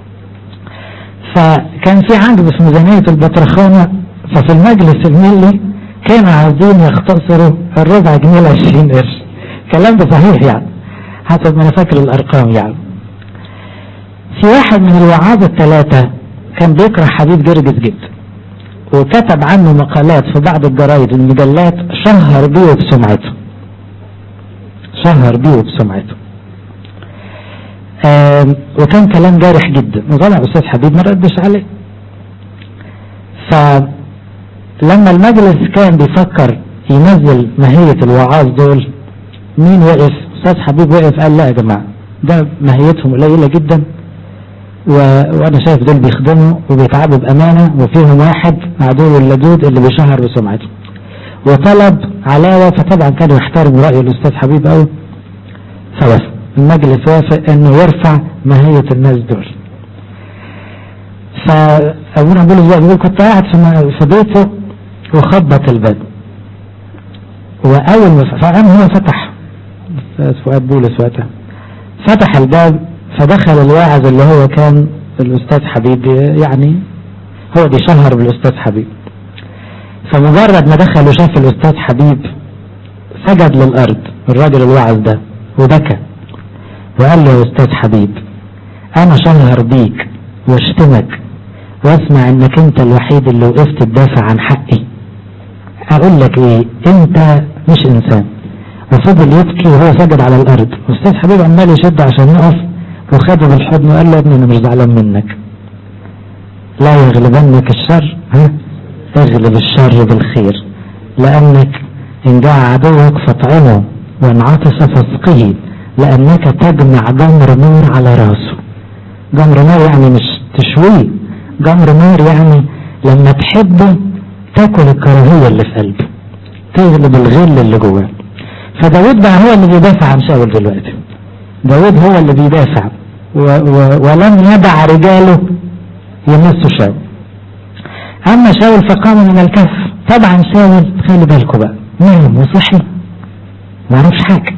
فكان في عجز في ميزانية البطرخانة ففي المجلس الملي كانوا عايزين يختصروا الربع جنيه ل 20 قرش الكلام ده صحيح يعني حسب ما انا فاكر الارقام يعني في واحد من الوعاظ الثلاثة كان بيكره حبيب جرجس جدا وكتب عنه مقالات في بعض الجرايد والمجلات شهر بيه وبسمعته شهر بيه وبسمعته وكان كلام جارح جدا وطلع استاذ حبيب ما ردش عليه فلما المجلس كان بيفكر ينزل ماهية الوعاظ دول مين وقف استاذ حبيب وقف قال لا يا جماعة ده ماهيتهم قليلة جدا و... وانا شايف دول بيخدموا وبيتعبوا بامانه وفيهم واحد عدو اللدود اللي بيشهر بسمعته وطلب علاوه فطبعا كان يحترم راي الاستاذ حبيب قوي فوافق المجلس وافق انه يرفع ماهيه الناس دول فابونا بولس بقى بيقول كنت قاعد في في بيته وخبط الباب واول ما فقام هو فتح فؤاد بولس وقتها فتح الباب فدخل الواعظ اللي هو كان الأستاذ حبيب يعني هو بيشهر بالأستاذ حبيب فمجرد ما دخل وشاف الأستاذ حبيب سجد للأرض الراجل الواعظ ده وبكى وقال له يا أستاذ حبيب أنا شهر بيك واشتمك واسمع انك انت الوحيد اللي وقفت تدافع عن حقي اقول لك ايه انت مش انسان وفضل يبكي وهو سجد على الارض استاذ حبيب عمال يشد عشان يقف وخده بالحضن وقال له يا ابني انا مش زعلان منك لا يغلبنك الشر ها اغلب الشر بالخير لانك ان جاء عدوك فاطعمه وان عطس فاسقه لانك تجمع جمر نار على راسه جمر نار يعني مش تشويه جمر نار يعني لما تحبه تاكل الكراهيه اللي في قلبه تغلب الغل اللي جواه فداود بقى هو اللي بيدافع عن شاول دلوقتي داود هو اللي بيدافع و و ولم يدع رجاله يمسوا شاول اما شاول فقام من الكهف طبعا شاول خلي بالكم بقى نام وصحي ما عرفش حاجه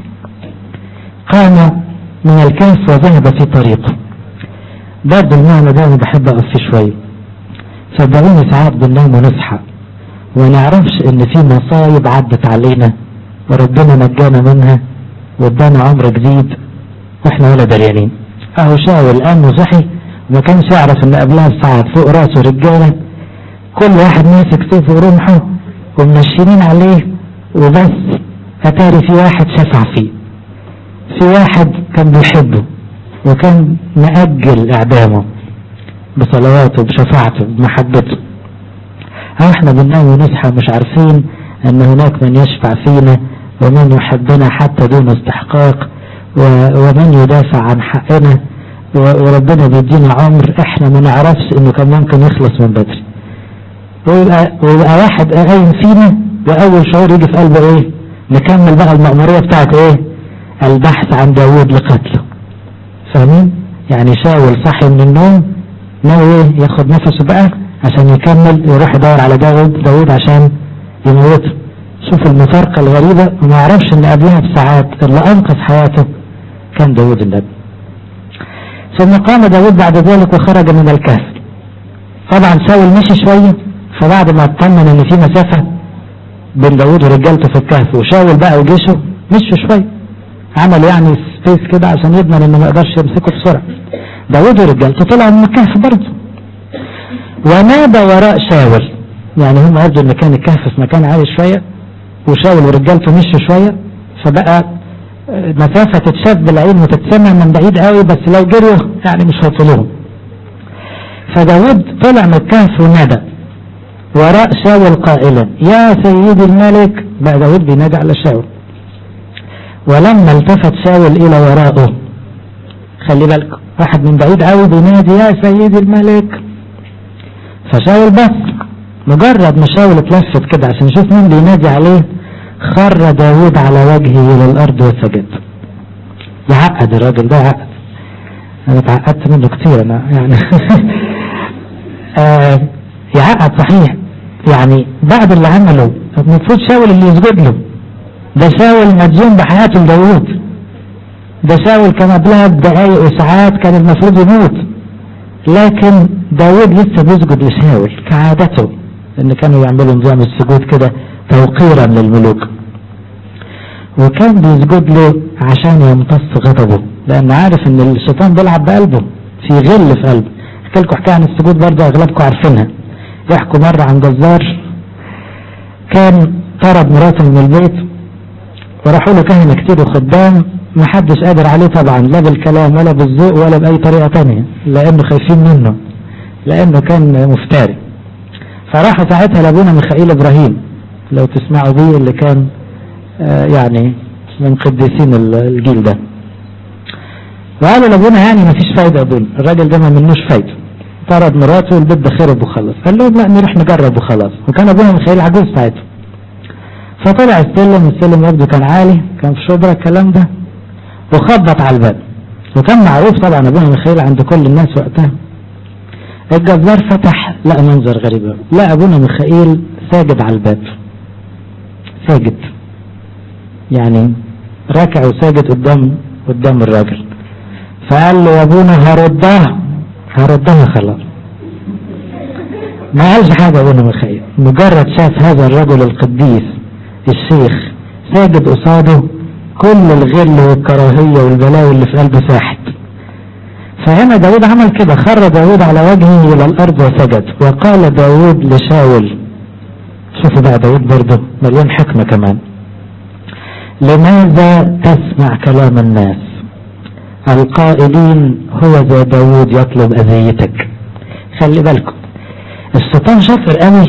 قام من الكهف وذهب في طريقه برضه المعنى ده انا بحب اقف فيه شويه صدقوني ساعات بننام ونصحى ونعرفش ان في مصايب عدت علينا وربنا نجانا منها وادانا عمر جديد واحنا ولا دريانين اهو شاول قام وصحي وما كانش يعرف ان قبلها بساعات فوق راسه رجاله كل واحد ماسك سيف ورمحه ومنشنين عليه وبس اتاري في واحد شفع فيه في واحد كان بيحبه وكان مأجل اعدامه بصلواته بشفاعته بمحبته أو احنا بننام ونصحى مش عارفين ان هناك من يشفع فينا ومن يحبنا حتى دون استحقاق ومن يدافع عن حقنا وربنا بيدينا عمر احنا ما نعرفش انه كان ممكن يخلص من بدري ويبقى, ويبقى واحد قايم فينا واول شعور يجي في قلبه ايه نكمل بقى المأمورية بتاعته ايه البحث عن داوود لقتله فاهمين يعني شاول صحي من النوم ناوي ايه ياخد نفسه بقى عشان يكمل يروح يدور على داود داود عشان يموته شوف المفارقة الغريبة وما يعرفش ان قبلها بساعات اللي انقذ حياته كان داود النبي ثم قام داود بعد ذلك وخرج من الكهف طبعا شاول مشي شوية فبعد ما اطمن ان في مسافة بين داود ورجالته في الكهف وشاول بقى وجيشه مشوا شوية عمل يعني سبيس كده عشان يضمن انه ما يقدرش يمسكه بسرعة داود ورجالته طلعوا من الكهف برضه ونادى وراء شاول يعني هم يبدو ان كان الكهف في مكان عالي شويه وشاول ورجالته مشوا شويه فبقى مسافة تتشاف بالعين وتتسمع من بعيد قوي بس لو جروا يعني مش هيوصلوهم فداود طلع من الكهف ونادى وراء شاول قائلا يا سيدي الملك بقى داود بينادي على شاول ولما التفت شاول الى وراءه خلي بالك واحد من بعيد قوي بينادي يا سيدي الملك فشاول بس مجرد ما شاول اتلفت كده عشان يشوف مين بينادي عليه خر داود على وجهه الى الارض وسجد يعقد الراجل ده عقد انا اتعقدت منه كتير انا يعني آه يعقد صحيح يعني بعد اللي عمله المفروض شاول اللي يسجد له ده شاول مديون بحياته لداود ده شاول كان قبلها بدقايق وساعات كان المفروض يموت لكن داود لسه بيسجد لشاول كعادته ان كانوا يعملوا نظام السجود كده توقيرا للملوك وكان بيسجد له عشان يمتص غضبه لان عارف ان الشيطان بيلعب بقلبه في غل في قلبه احكي لكم حكايه عن السجود برضه اغلبكم عارفينها يحكوا مره عن جزار كان طرد مراته من البيت وراحوا له كهنه كتير وخدام ما حدش قادر عليه طبعا لا بالكلام ولا بالذوق ولا باي طريقه تانية لانه خايفين منه لانه كان مفتري فراحوا ساعتها لابونا ميخائيل ابراهيم لو تسمعوا بيه اللي كان آه يعني من قديسين الجيل ده وقالوا لابونا يعني ما فيش فايدة ابونا الراجل ده ما منوش فايدة طرد مراته والبيت ده خرب وخلص قال لهم لا نروح نجرب وخلاص وكان ابونا ميخائيل عجوز ساعتها فطلع السلم السلم يبدو كان عالي كان في شبرا الكلام ده وخبط على الباب وكان معروف طبعا ابونا ميخائيل عند كل الناس وقتها الجزار فتح لقى منظر غريب قوي لقى ابونا ميخائيل ساجد على الباب ساجد يعني راكع وساجد قدام قدام الراجل فقال له يا ابونا هردها هردها خلاص ما قالش حاجة ابونا ميخائيل مجرد شاف هذا الرجل القديس الشيخ ساجد قصاده كل الغل والكراهية والبلاوي اللي في قلبه ساحت فهنا داود عمل كده خر داود على وجهه إلى الأرض وسجد وقال داود لشاول شوفوا بقى داود برضه مليان حكمة كمان لماذا تسمع كلام الناس القائلين هو ذا داود يطلب أذيتك خلي بالكم الشيطان شاطر قوي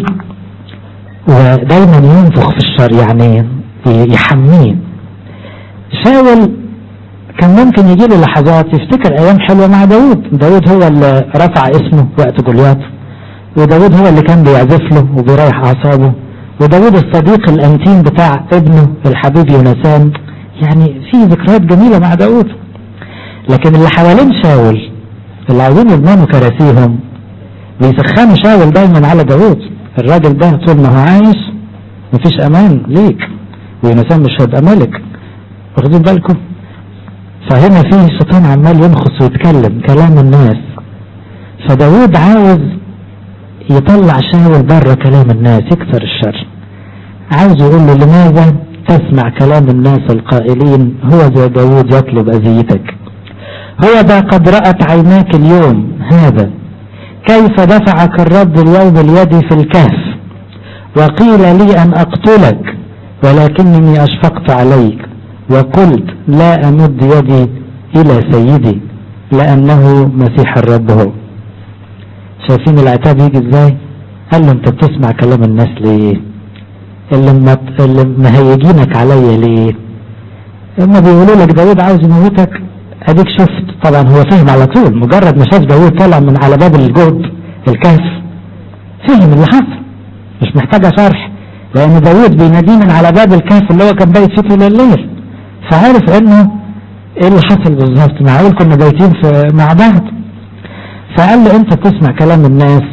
ودايما ينفخ في الشر يعني يحميه شاول كان ممكن يجي له لحظات يفتكر ايام حلوه مع داود داود هو اللي رفع اسمه وقت جولياط وداود هو اللي كان بيعزف له وبيريح اعصابه وداود الصديق الانتيم بتاع ابنه الحبيب يونسان يعني في ذكريات جميله مع داود لكن اللي حوالين شاول اللي عاوزين يضمنوا كراسيهم بيسخنوا شاول دايما على داود الراجل ده طول ما هو عايش مفيش امان ليك ويونسان مش هيبقى ملك واخدين بالكم فهنا فيه الشيطان عمال ينخص ويتكلم كلام الناس فداود عاوز يطلع شاول بره كلام الناس يكسر الشر عاوز يقول له لماذا تسمع كلام الناس القائلين هو ذا داود يطلب أذيتك هو ذا قد رأت عيناك اليوم هذا كيف دفعك الرب اليوم اليد في الكهف وقيل لي أن أقتلك ولكنني أشفقت عليك وقلت لا أمد يدي إلى سيدي لأنه مسيح الرب هو شايفين العتاب يجي ازاي قال له انت بتسمع كلام الناس ليه اللي, ما اللي مهيجينك عليا ليه هما بيقولوا لك داود عاوز يموتك اديك شفت طبعا هو فهم على طول مجرد ما شاف داود طالع من على باب الجوب الكهف فهم اللي حصل مش محتاجه شرح لان داود بيناديه من على باب الكهف اللي هو كان بايت فيه طول الليل فعارف انه ايه اللي حصل بالظبط معقول كنا بايتين في مع بعض فقال له انت بتسمع كلام الناس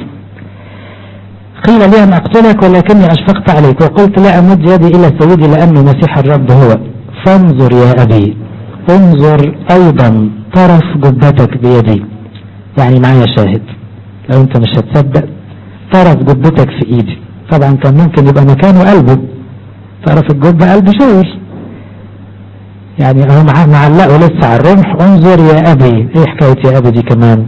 قيل لي ان اقتلك ولكني اشفقت عليك وقلت لا امد يدي الى سيدي لانه مسيح الرب هو فانظر يا ابي انظر ايضا طرف جبتك بيدي يعني معايا شاهد لو انت مش هتصدق طرف جبتك في ايدي طبعا كان ممكن يبقى مكانه قلبه طرف الجبة قلب شاول يعني هو معلقه لسه على الرمح انظر يا ابي ايه حكاية يا ابي دي كمان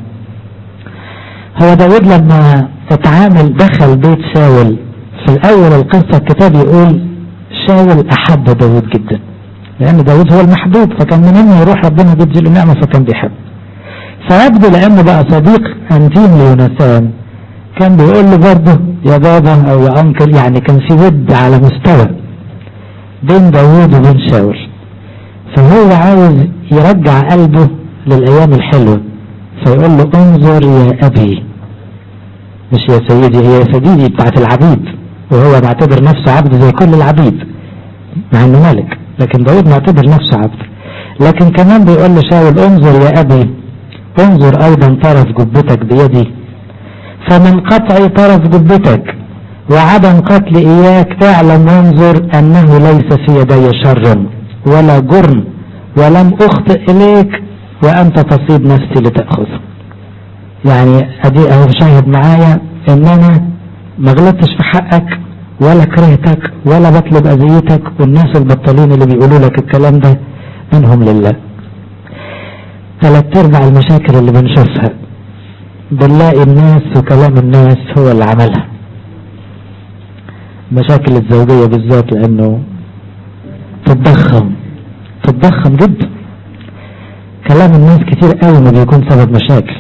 هو داود لما اتعامل دخل بيت شاول في الاول القصة الكتاب يقول شاول احب داود جدا لأن داود هو المحبوب فكان من انه يروح ربنا يدي له نعمة فكان بيحب فيبدو لأنه بقى صديق أنتيم ليونسان كان بيقول له برضه يا بابا أو يا أنكل يعني كان في ود على مستوى بين داود وبين شاول فهو عاوز يرجع قلبه للأيام الحلوة فيقول له انظر يا أبي مش يا سيدي هي يا سيدي بتاعت العبيد وهو معتبر نفسه عبد زي كل العبيد مع انه ملك لكن داود معتبر نفسه عبد لكن كمان بيقول لشاول انظر يا ابي انظر ايضا طرف جبتك بيدي فمن قطع طرف جبتك وعدم قتل اياك اعلم وانظر انه ليس في يدي شر ولا جرم ولم اخطئ اليك وانت تصيب نفسي لتأخذه يعني ادي اهو شاهد معايا ان انا ما غلطتش في حقك ولا كرهتك ولا بطلب اذيتك والناس البطالين اللي بيقولوا لك الكلام ده منهم لله ثلاث ارباع المشاكل اللي بنشوفها بنلاقي الناس وكلام الناس هو اللي عملها مشاكل الزوجية بالذات لانه تتضخم تتضخم جدا كلام الناس كتير قوي ما بيكون سبب مشاكل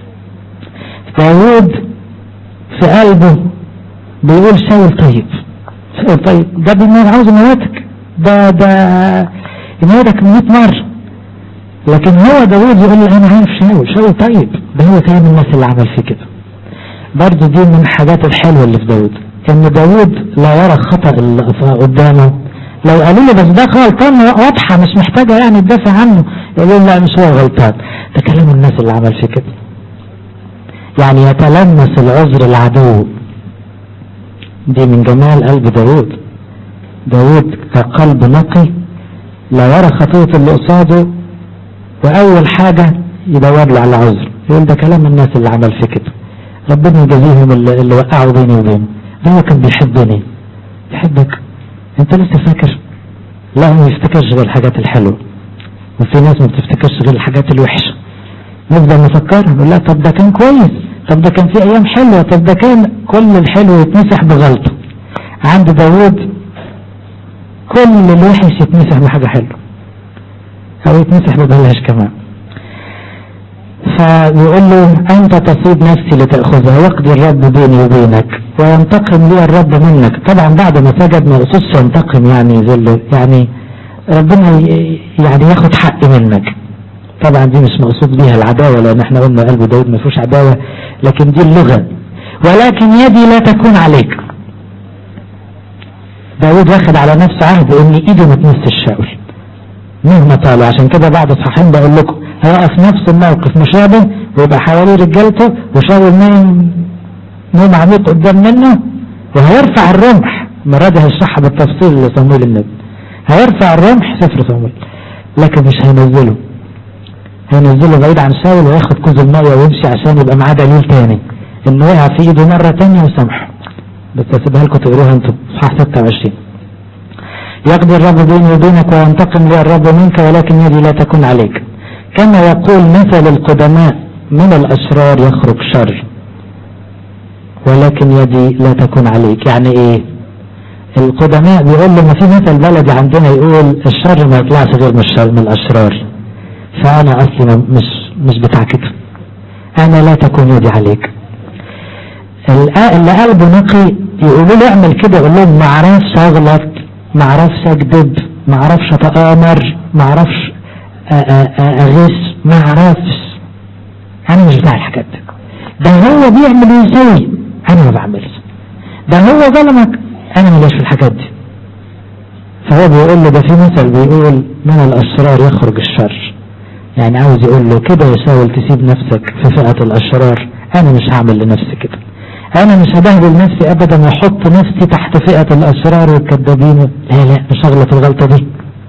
داود في قلبه بيقول شاول طيب شاول طيب ده بما عاوز يموتك ده ده يموتك 100 مرة لكن هو داود يقول له انا عارف شاول شاول طيب ده هو كلام الناس اللي عمل فيه كده برضه دي من الحاجات الحلوة اللي في داود ان داود لا يرى خطأ اللي قدامه لو قالوا له بس ده غلطان واضحة مش محتاجة يعني تدافع عنه يقول لا مش هو غلطان ده كلام الناس اللي عمل فيه كده يعني يتلمس العذر العدو دي من جمال قلب داود داود كقلب نقي لا يرى خطية اللي قصاده وأول حاجة يدور له على عذر يقول ده كلام الناس اللي عمل في كده ربنا يجازيهم اللي, اللي وقعوا بيني وبينه ده هو كان بيحبني يحبك انت لسه فاكر لا ما يفتكرش غير الحاجات الحلوة وفي ناس ما بتفتكرش غير الحاجات الوحشة نفضل نفكرها نقول لا طب ده كان كويس طب ده كان في ايام حلوة طب ده كان كل الحلو يتمسح بغلطه عند داود كل الوحش يتمسح بحاجة حلوة او يتمسح ببلاش كمان فبيقول له انت تصيب نفسي لتأخذها يقضي الرب بيني وبينك وينتقم لي الرب منك طبعا بعد ما سجد ما يقصدش ينتقم يعني يذله يعني ربنا يعني ياخد حق منك طبعا دي مش مقصود بيها العداوة لان احنا قلنا قلب داود ما فيهوش عداوة لكن دي اللغة ولكن يدي لا تكون عليك داود واخد على نفسه عهد ان ايده ما تمس الشاول مهما طالوا عشان كده بعد صحيحين بقول لكم هيقف نفس الموقف مشابه ويبقى حواليه رجالته وشاول نايم نوم عميق قدام منه وهيرفع الرمح المرة دي هيشرحها بالتفصيل لصمويل النبي هيرفع الرمح سفر صمويل لكن مش هينزله هينزله بعيد عن شاول وياخد كوز المية ويمشي عشان يبقى معاه دليل تاني انه وقع في ايده مرة تانية وسامحه بس هسيبها لكم تقروها انتم صح 26 يقضي الرب بيني وبينك وينتقم لي الرب منك ولكن يدي لا تكن عليك كما يقول مثل القدماء من الأشرار يخرج شر ولكن يدي لا تكن عليك يعني ايه القدماء بيقول له ما في مثل بلدي عندنا يقول الشر ما يطلعش غير من الشر من الأشرار فأنا أصلي مش مش بتاع كده أنا لا تكون يدي عليك اللي قلبه نقي يقولوا له اعمل كده يقول لهم ما اعرفش اغلط ما اعرفش اكذب ما اعرفش اتآمر ما اعرفش اغش ما اعرفش انا مش بتاع الحاجات دي ده هو بيعمل ويسوي انا ما بعملش ده هو ظلمك انا ماليش في الحاجات دي فهو بيقول له ده في مثل بيقول من الاشرار يخرج الشر يعني عاوز يقول له كده يا شاول تسيب نفسك في فئة الاشرار انا مش هعمل لنفسي كده انا مش هبهدل نفسي ابدا واحط نفسي تحت فئة الاشرار والكذابين لا لا مش هغلط الغلطة دي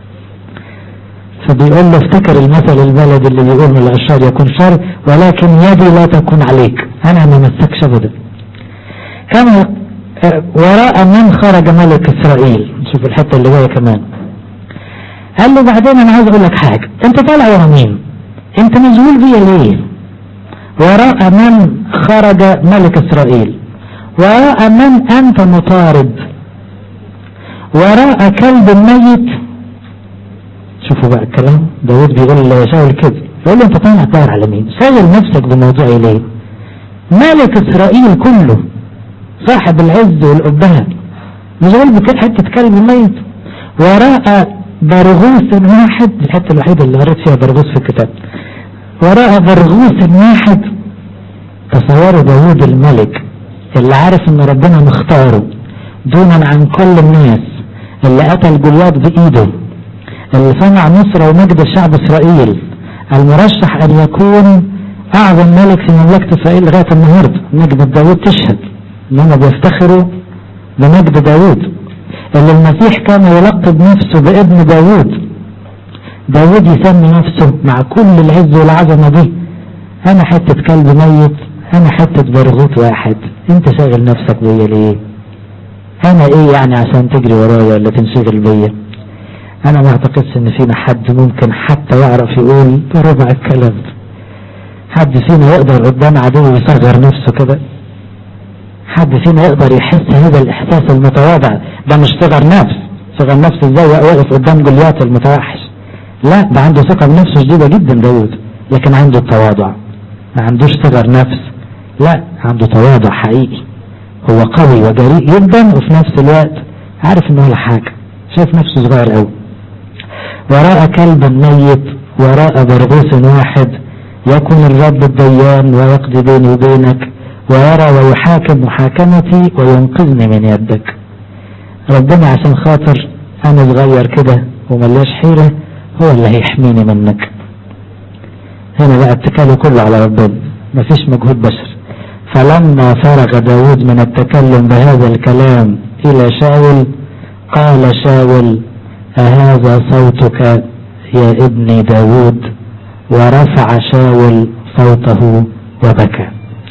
فبيقول له افتكر المثل البلد اللي بيقول من الاشرار يكون شر ولكن يدي لا تكون عليك انا ما مسكش ابدا كما وراء من خرج ملك اسرائيل شوف الحتة اللي جاية كمان قال له بعدين انا عايز اقول لك حاجة انت طالع ورا مين انت مشغول بيا ليه وراء من خرج ملك اسرائيل وراء من انت مطارد وراء كلب ميت شوفوا بقى الكلام داود بيقول لشاول كده يقول له انت طالع تدور على مين شاغل نفسك بموضوع ليه ملك اسرائيل كله صاحب العز والابهة مشغول بكده حتة كلب ميت وراء برغوث واحد الحتة الوحيدة اللي قريت فيها برغوث في الكتاب وراء برغوث واحد تصوروا داود الملك اللي عارف ان ربنا مختاره دونا عن كل الناس اللي قتل جوليات بايده اللي صنع نصرة ومجد شعب اسرائيل المرشح ان يكون اعظم ملك في مملكة اسرائيل لغاية النهاردة مجد داود تشهد انهم بيفتخروا بمجد داود اللي المسيح كان يلقب نفسه بابن داود داود يسمي نفسه مع كل العز والعظمة دي انا حتة كلب ميت انا حتة برغوت واحد انت شاغل نفسك بيا ليه انا ايه يعني عشان تجري ورايا ولا تنشغل بيا انا ما اعتقدش ان فينا حد ممكن حتى يعرف يقول بربع الكلام حد فينا يقدر قدام عدو يصغر نفسه كده حد فينا يقدر يحس هذا الاحساس المتواضع ده مش صغر نفس صغر نفس ازاي واقف قدام جوليات المتوحش لا ده عنده ثقة بنفسه شديدة جدا داود لكن عنده التواضع ما عندوش صغر نفس لا عنده تواضع حقيقي هو قوي وجريء جدا وفي نفس الوقت عارف انه ولا حاجة شايف نفسه صغير قوي وراء كلب ميت وراء برغوث واحد يكون الرب الديان ويقضي بيني وبينك ويرى ويحاكم محاكمتي وينقذني من يدك ربنا عشان خاطر انا صغير كده وملياش حيلة هو اللي هيحميني منك هنا بقى اتكاله كله على ربنا مفيش مجهود بشر فلما فرغ داود من التكلم بهذا الكلام الى شاول قال شاول أهذا صوتك يا ابني داود ورفع شاول صوته وبكى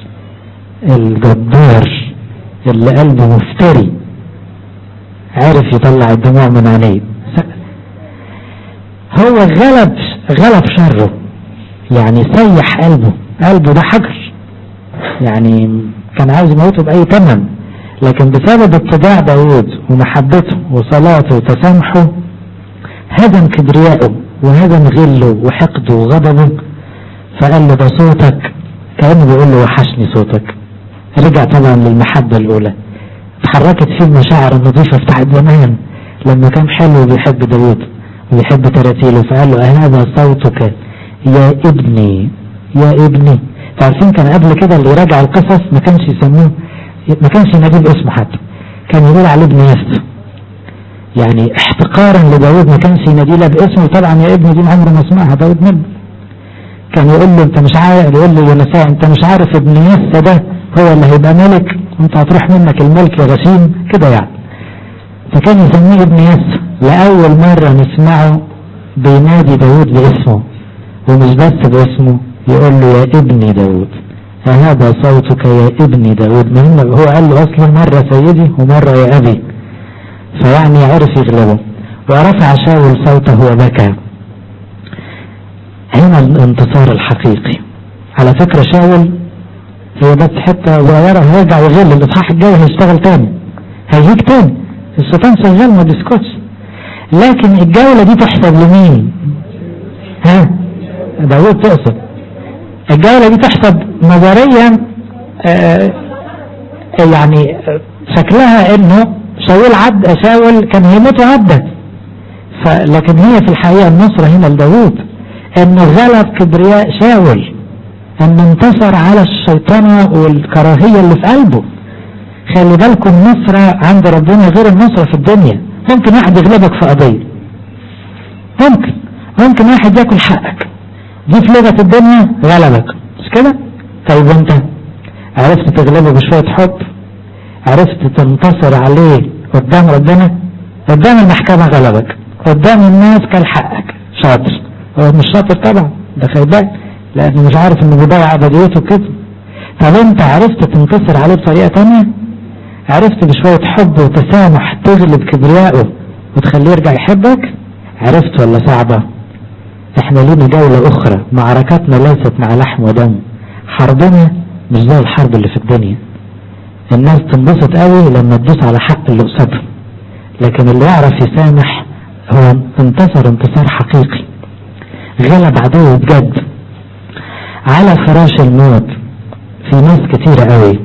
الجبار اللي قلبه مفتري عرف يطلع الدموع من عينيه هو غلب غلب شره يعني سيح قلبه قلبه ده حجر يعني كان عايز يموته بأي ثمن لكن بسبب اتباع داود ومحبته وصلاته وتسامحه هدم كبريائه وهدم غله وحقده وغضبه فقال له ده صوتك كأنه بيقول له وحشني صوتك رجع طبعا للمحبة الأولى اتحركت فيه المشاعر النظيفة بتاعت زمان لما كان حلو وبيحب داود وبيحب تراتيله فقال له أهذا صوتك يا ابني يا ابني تعرفين كان قبل كده اللي يراجع القصص ما كانش يسموه ما كانش يناديه باسمه حتى كان يقول عليه ابن ياسر يعني احتقارا لداود ما كانش يناديه لا باسمه طبعا يا ابني دي عمره ما سمعها داود منه كان يقول له انت مش عارف يقول له يونساء انت مش عارف ابن ياسر ده هو اللي هيبقى ملك وانت هتروح منك الملك يا غشيم كده يعني فكان يسميه ابن ياسر لأول مرة نسمعه بينادي داود باسمه ومش بس باسمه يقول له يا ابني داود فهذا صوتك يا ابني داود مهم هو قال له اصلا مرة سيدي ومرة يا ابي فيعني عرف يغلبه ورفع شاول صوته وبكى هنا الانتصار الحقيقي على فكرة شاول هي بس حتة صغيرة هيرجع يغل الاصحاح الجاي هيشتغل تاني هيجيك تاني الشيطان شغال ما بيسكتش لكن الجولة دي تحسب لمين ها داود تقصد الجولة دي تحسب نظريا آه يعني شكلها انه شاول عد شاول كان هيموت وعدى لكن هي في الحقيقة النصرة هنا لداود انه غلب كبرياء شاول انه انتصر على الشيطنة والكراهية اللي في قلبه خلي بالكم النصرة عند ربنا غير النصرة في الدنيا ممكن واحد يغلبك في قضية ممكن ممكن واحد ياكل حقك دي في لغة الدنيا غلبك مش كده طيب انت عرفت تغلبه بشوية حب عرفت تنتصر عليه قدام ربنا قدام المحكمة غلبك قدام الناس كان حقك شاطر هو مش شاطر طبعا ده خيبان لانه مش عارف انه بيضيع ابديته كده طب انت عرفت تنتصر عليه بطريقة تانية عرفت بشوية حب وتسامح تغلب كبريائه وتخليه يرجع يحبك عرفت ولا صعبة احنا لينا جولة اخرى معركتنا ليست مع لحم ودم حربنا مش زي الحرب اللي في الدنيا الناس تنبسط قوي لما تدوس على حق اللي قصادهم لكن اللي يعرف يسامح هو انتصر انتصار حقيقي غلب عدوه بجد على فراش الموت في ناس كتيرة قوي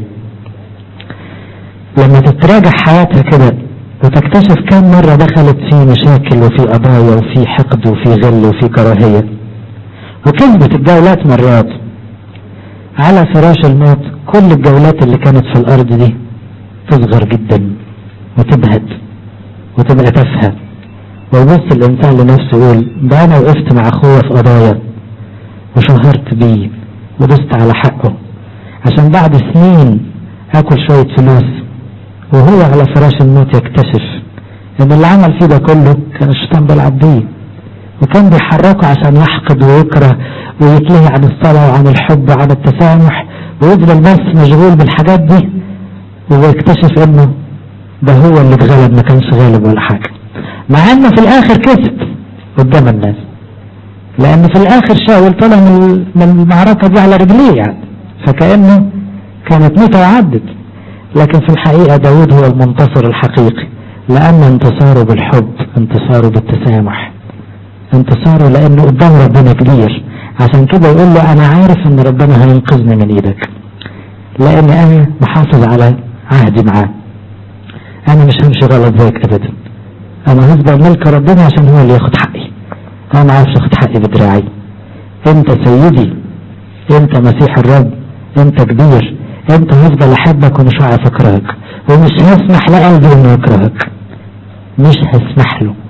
لما تتراجع حياتها كده وتكتشف كم مرة دخلت في مشاكل وفي قضايا وفي حقد وفي غل وفي كراهية وكذبت الجولات مرات على فراش الموت كل الجولات اللي كانت في الأرض دي تصغر جدا وتبهت وتبقى تافهة ويبص الإنسان لنفسه يقول ده أنا وقفت مع أخويا في قضايا وشهرت بيه ودست على حقه عشان بعد سنين آكل شوية فلوس وهو على فراش الموت يكتشف ان اللي عمل فيه ده كله كان الشيطان بيلعب بيه وكان بيحركه عشان يحقد ويكره ويتلهي عن الصلاة وعن الحب وعن التسامح ويفضل بس مشغول بالحاجات دي ويكتشف انه ده هو اللي اتغلب ما كانش غالب ولا حاجة مع انه في الاخر كسب قدام الناس لان في الاخر شاول طلع من المعركة دي على رجليه يعني فكأنه كانت موتة وعدت لكن في الحقيقة داود هو المنتصر الحقيقي لأن انتصاره بالحب انتصاره بالتسامح انتصاره لأنه قدام ربنا كبير عشان كده يقول له أنا عارف أن ربنا هينقذني من إيدك لأن أنا محافظ على عهدي معاه أنا مش همشي غلط زيك أبدا أنا هفضل ملك ربنا عشان هو اللي ياخد حقي أنا ما عارفش أخد حقي بدراعي أنت سيدي أنت مسيح الرب أنت كبير انت هفضل احبك ومش هعرف اكرهك ومش هسمح لقلبي انه يكرهك مش هسمح له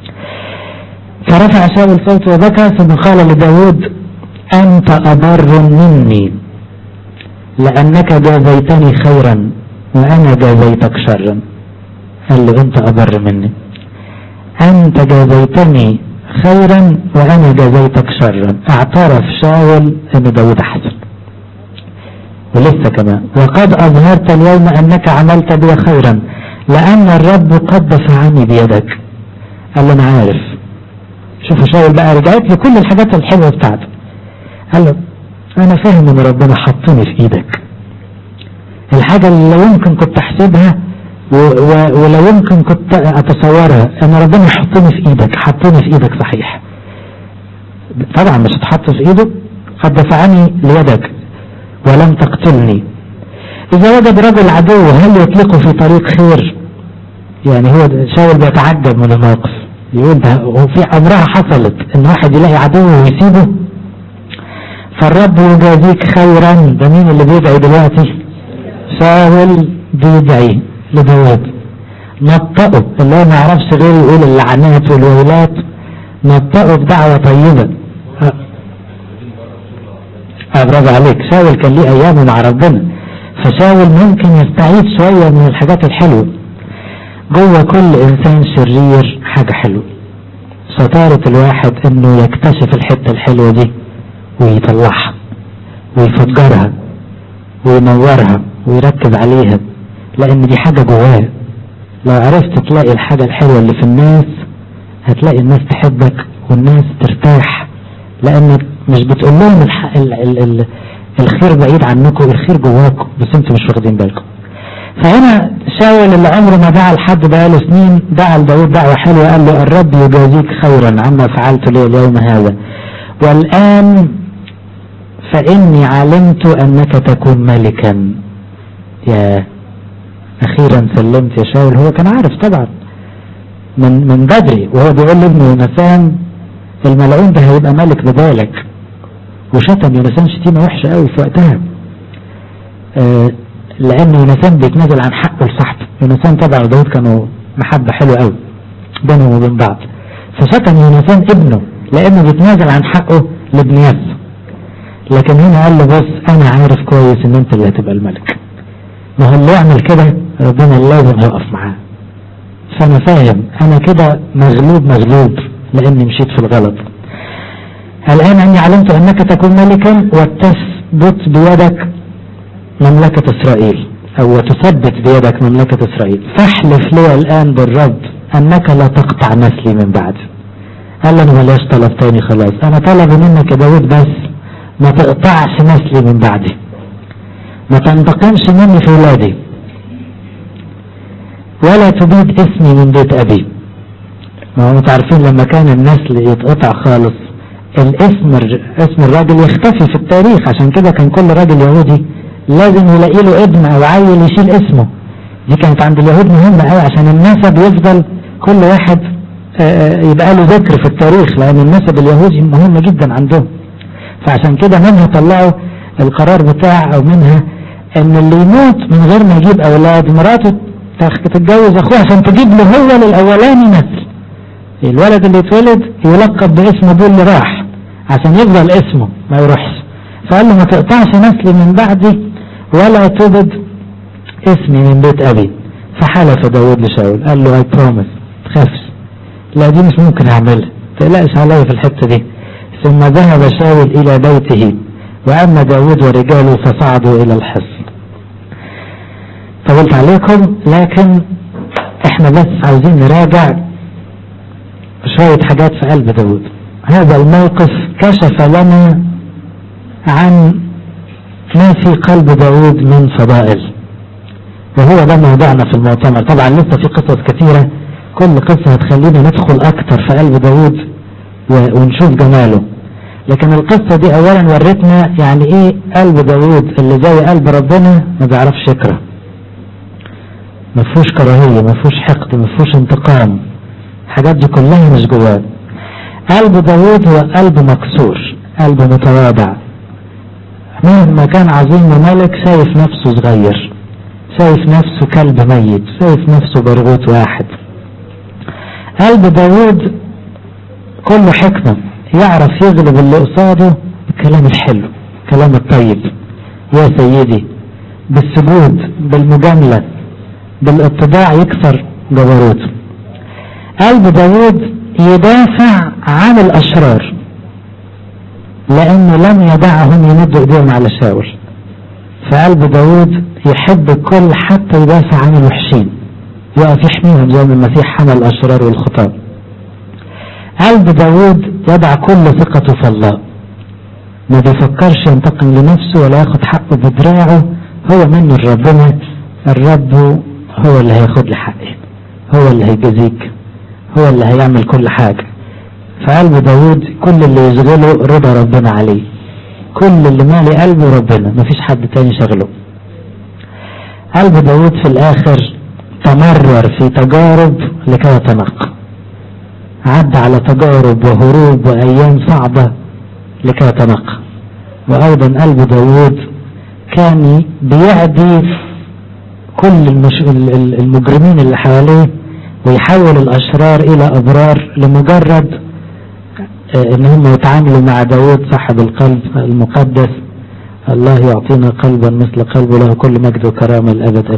فرفع شاول صوته وبكى ثم قال لداود انت ابر مني لانك جازيتني خيرا وانا جازيتك شرا قال له انت ابر مني انت جازيتني خيرا وانا جازيتك شرا اعترف شاول ان داود احسن ولسه كمان وقد أظهرت اليوم أنك عملت بي خيرا لأن الرب قد دفعني بيدك قال له أنا عارف شوفوا شاول بقى رجعت له كل الحاجات الحلوة بتاعته قال له أنا فاهم إن ربنا حطني في إيدك الحاجة اللي لو يمكن كنت أحسبها ولو يمكن كنت أتصورها إن ربنا يحطني في إيدك حطني في إيدك صحيح طبعا مش هتحط في إيده قد دفعني ليدك ولم تقتلني إذا وجد رجل عدو هل يطلقه في طريق خير يعني هو شاول بيتعجب من الموقف يقول ده هو في عمرها حصلت ان واحد يلاقي عدو ويسيبه فالرب يجازيك خيرا ده مين اللي بيدعي دلوقتي شاول بيدعي لداود نطقه اللي هو ما يعرفش غير يقول اللعنات والويلات نطقه بدعوة طيبة اه برافو عليك شاول كان ليه ايامه مع ربنا فشاول ممكن يستعيد شوية من الحاجات الحلوة جوه كل انسان شرير حاجة حلوة شطارة الواحد انه يكتشف الحتة الحلوة دي ويطلعها ويفجرها وينورها ويركز عليها لان دي حاجة جواه لو عرفت تلاقي الحاجة الحلوة اللي في الناس هتلاقي الناس تحبك والناس ترتاح لانك مش بتقول لهم الح... ال... ال... ال... الخير بعيد عنكم الخير جواكم بس انتوا مش واخدين بالكم فهنا شاول اللي عمره ما دعا لحد بقاله سنين دعا لداود دعوة حلوة قال له الرب يجازيك خيرا عما فعلت لي اليوم هذا والآن فإني علمت أنك تكون ملكا يا أخيرا سلمت يا شاول هو كان عارف طبعا من من بدري وهو بيقول لابنه يونسان الملعون ده هيبقى ملك بدالك وشتم يونسان شتيمة وحشة قوي في وقتها آه لأن يونسان بيتنازل عن حقه لصاحبه يونسان طبعا وداود كانوا محبة حلوة قوي بينهم وبين بعض فشتم يونسان ابنه لأنه بيتنازل عن حقه لابن ياس لكن هنا قال له بص أنا عارف كويس إن أنت اللي هتبقى الملك ما هو اللي يعمل كده ربنا لازم هيقف معاه فأنا فاهم أنا كده مغلوب مغلوب لأني مشيت في الغلط الآن أني علمت أنك تكون ملكا وتثبت بيدك مملكة إسرائيل أو وتثبت بيدك مملكة إسرائيل فاحلف لي الآن بالرب أنك لا تقطع نسلي من بعد قال له أنا ملاش طلب تاني خلاص أنا طلب منك يا داود بس ما تقطعش نسلي من بعدي ما تنتقمش مني في ولادي ولا تبيد اسمي من بيت أبي ما هو عارفين لما كان النسل يتقطع خالص الاسم اسم الراجل يختفي في التاريخ عشان كده كان كل راجل يهودي لازم يلاقي له ابن او عيل يشيل اسمه دي كانت عند اليهود مهمة قوي عشان النسب يفضل كل واحد يبقى له ذكر في التاريخ لان النسب اليهودي مهم جدا عندهم فعشان كده منها طلعوا القرار بتاع او منها ان اللي يموت من غير ما يجيب اولاد مراته تتجوز اخوه عشان تجيب له هو للاولاني نسل الولد اللي يتولد يلقب باسم ابوه اللي راح عشان يفضل اسمه ما يروحش فقال له ما تقطعش نسلي من بعدي ولا تبد اسمي من بيت ابي فحلف داود لشاول قال له اي بروميس تخافش لا دي مش ممكن اعملها تقلقش عليا في الحته دي ثم ذهب شاول الى بيته واما داود ورجاله فصعدوا الى الحصن طولت عليكم لكن احنا بس عاوزين نراجع شوية حاجات في قلب داود هذا الموقف كشف لنا عن ما في قلب داود من فضائل وهو ده موضوعنا في المؤتمر طبعا لسه في قصص كثيرة كل قصة هتخلينا ندخل اكتر في قلب داود ونشوف جماله لكن القصة دي اولا ورتنا يعني ايه قلب داود اللي زي قلب ربنا ما بيعرفش يكره ما فيهوش كراهية ما فيهوش حقد ما فيهوش انتقام الحاجات دي كلها مش جواه قلب داود هو قلب مكسور قلب متواضع مهما كان عظيم وملك شايف نفسه صغير شايف نفسه كلب ميت شايف نفسه برغوت واحد قلب داود كله حكمة يعرف يغلب اللي قصاده بالكلام الحلو الكلام الطيب يا سيدي بالسجود بالمجاملة بالاتضاع يكسر جبروته قلب داود يدافع عن الأشرار لأنه لم يدعهم يمدوا إيديهم على شاول فقلب داود يحب الكل حتى يدافع عن الوحشين يقف يحميهم زي ما المسيح حمى الأشرار والخطاب قلب داود يضع كل ثقته في الله ما بيفكرش ينتقم لنفسه ولا ياخد حقه بدراعه هو منه ربنا الرب هو اللي هياخد لي حقي هو اللي هيجازيك هو اللي هيعمل كل حاجة فقلب داود كل اللي يشغله رضا ربنا عليه كل اللي مالي قلبه ربنا مفيش حد تاني شغله قلب داود في الاخر تمرر في تجارب لكي يتنقى عدى على تجارب وهروب وايام صعبة لكي يتنقى وايضا قلب داود كان بيعدي كل المش... المجرمين اللي حواليه ويحول الأشرار إلى أبرار لمجرد إن هم يتعاملوا مع داود صاحب القلب المقدس الله يعطينا قلبا مثل قلبه له كل مجد وكرامة الأبد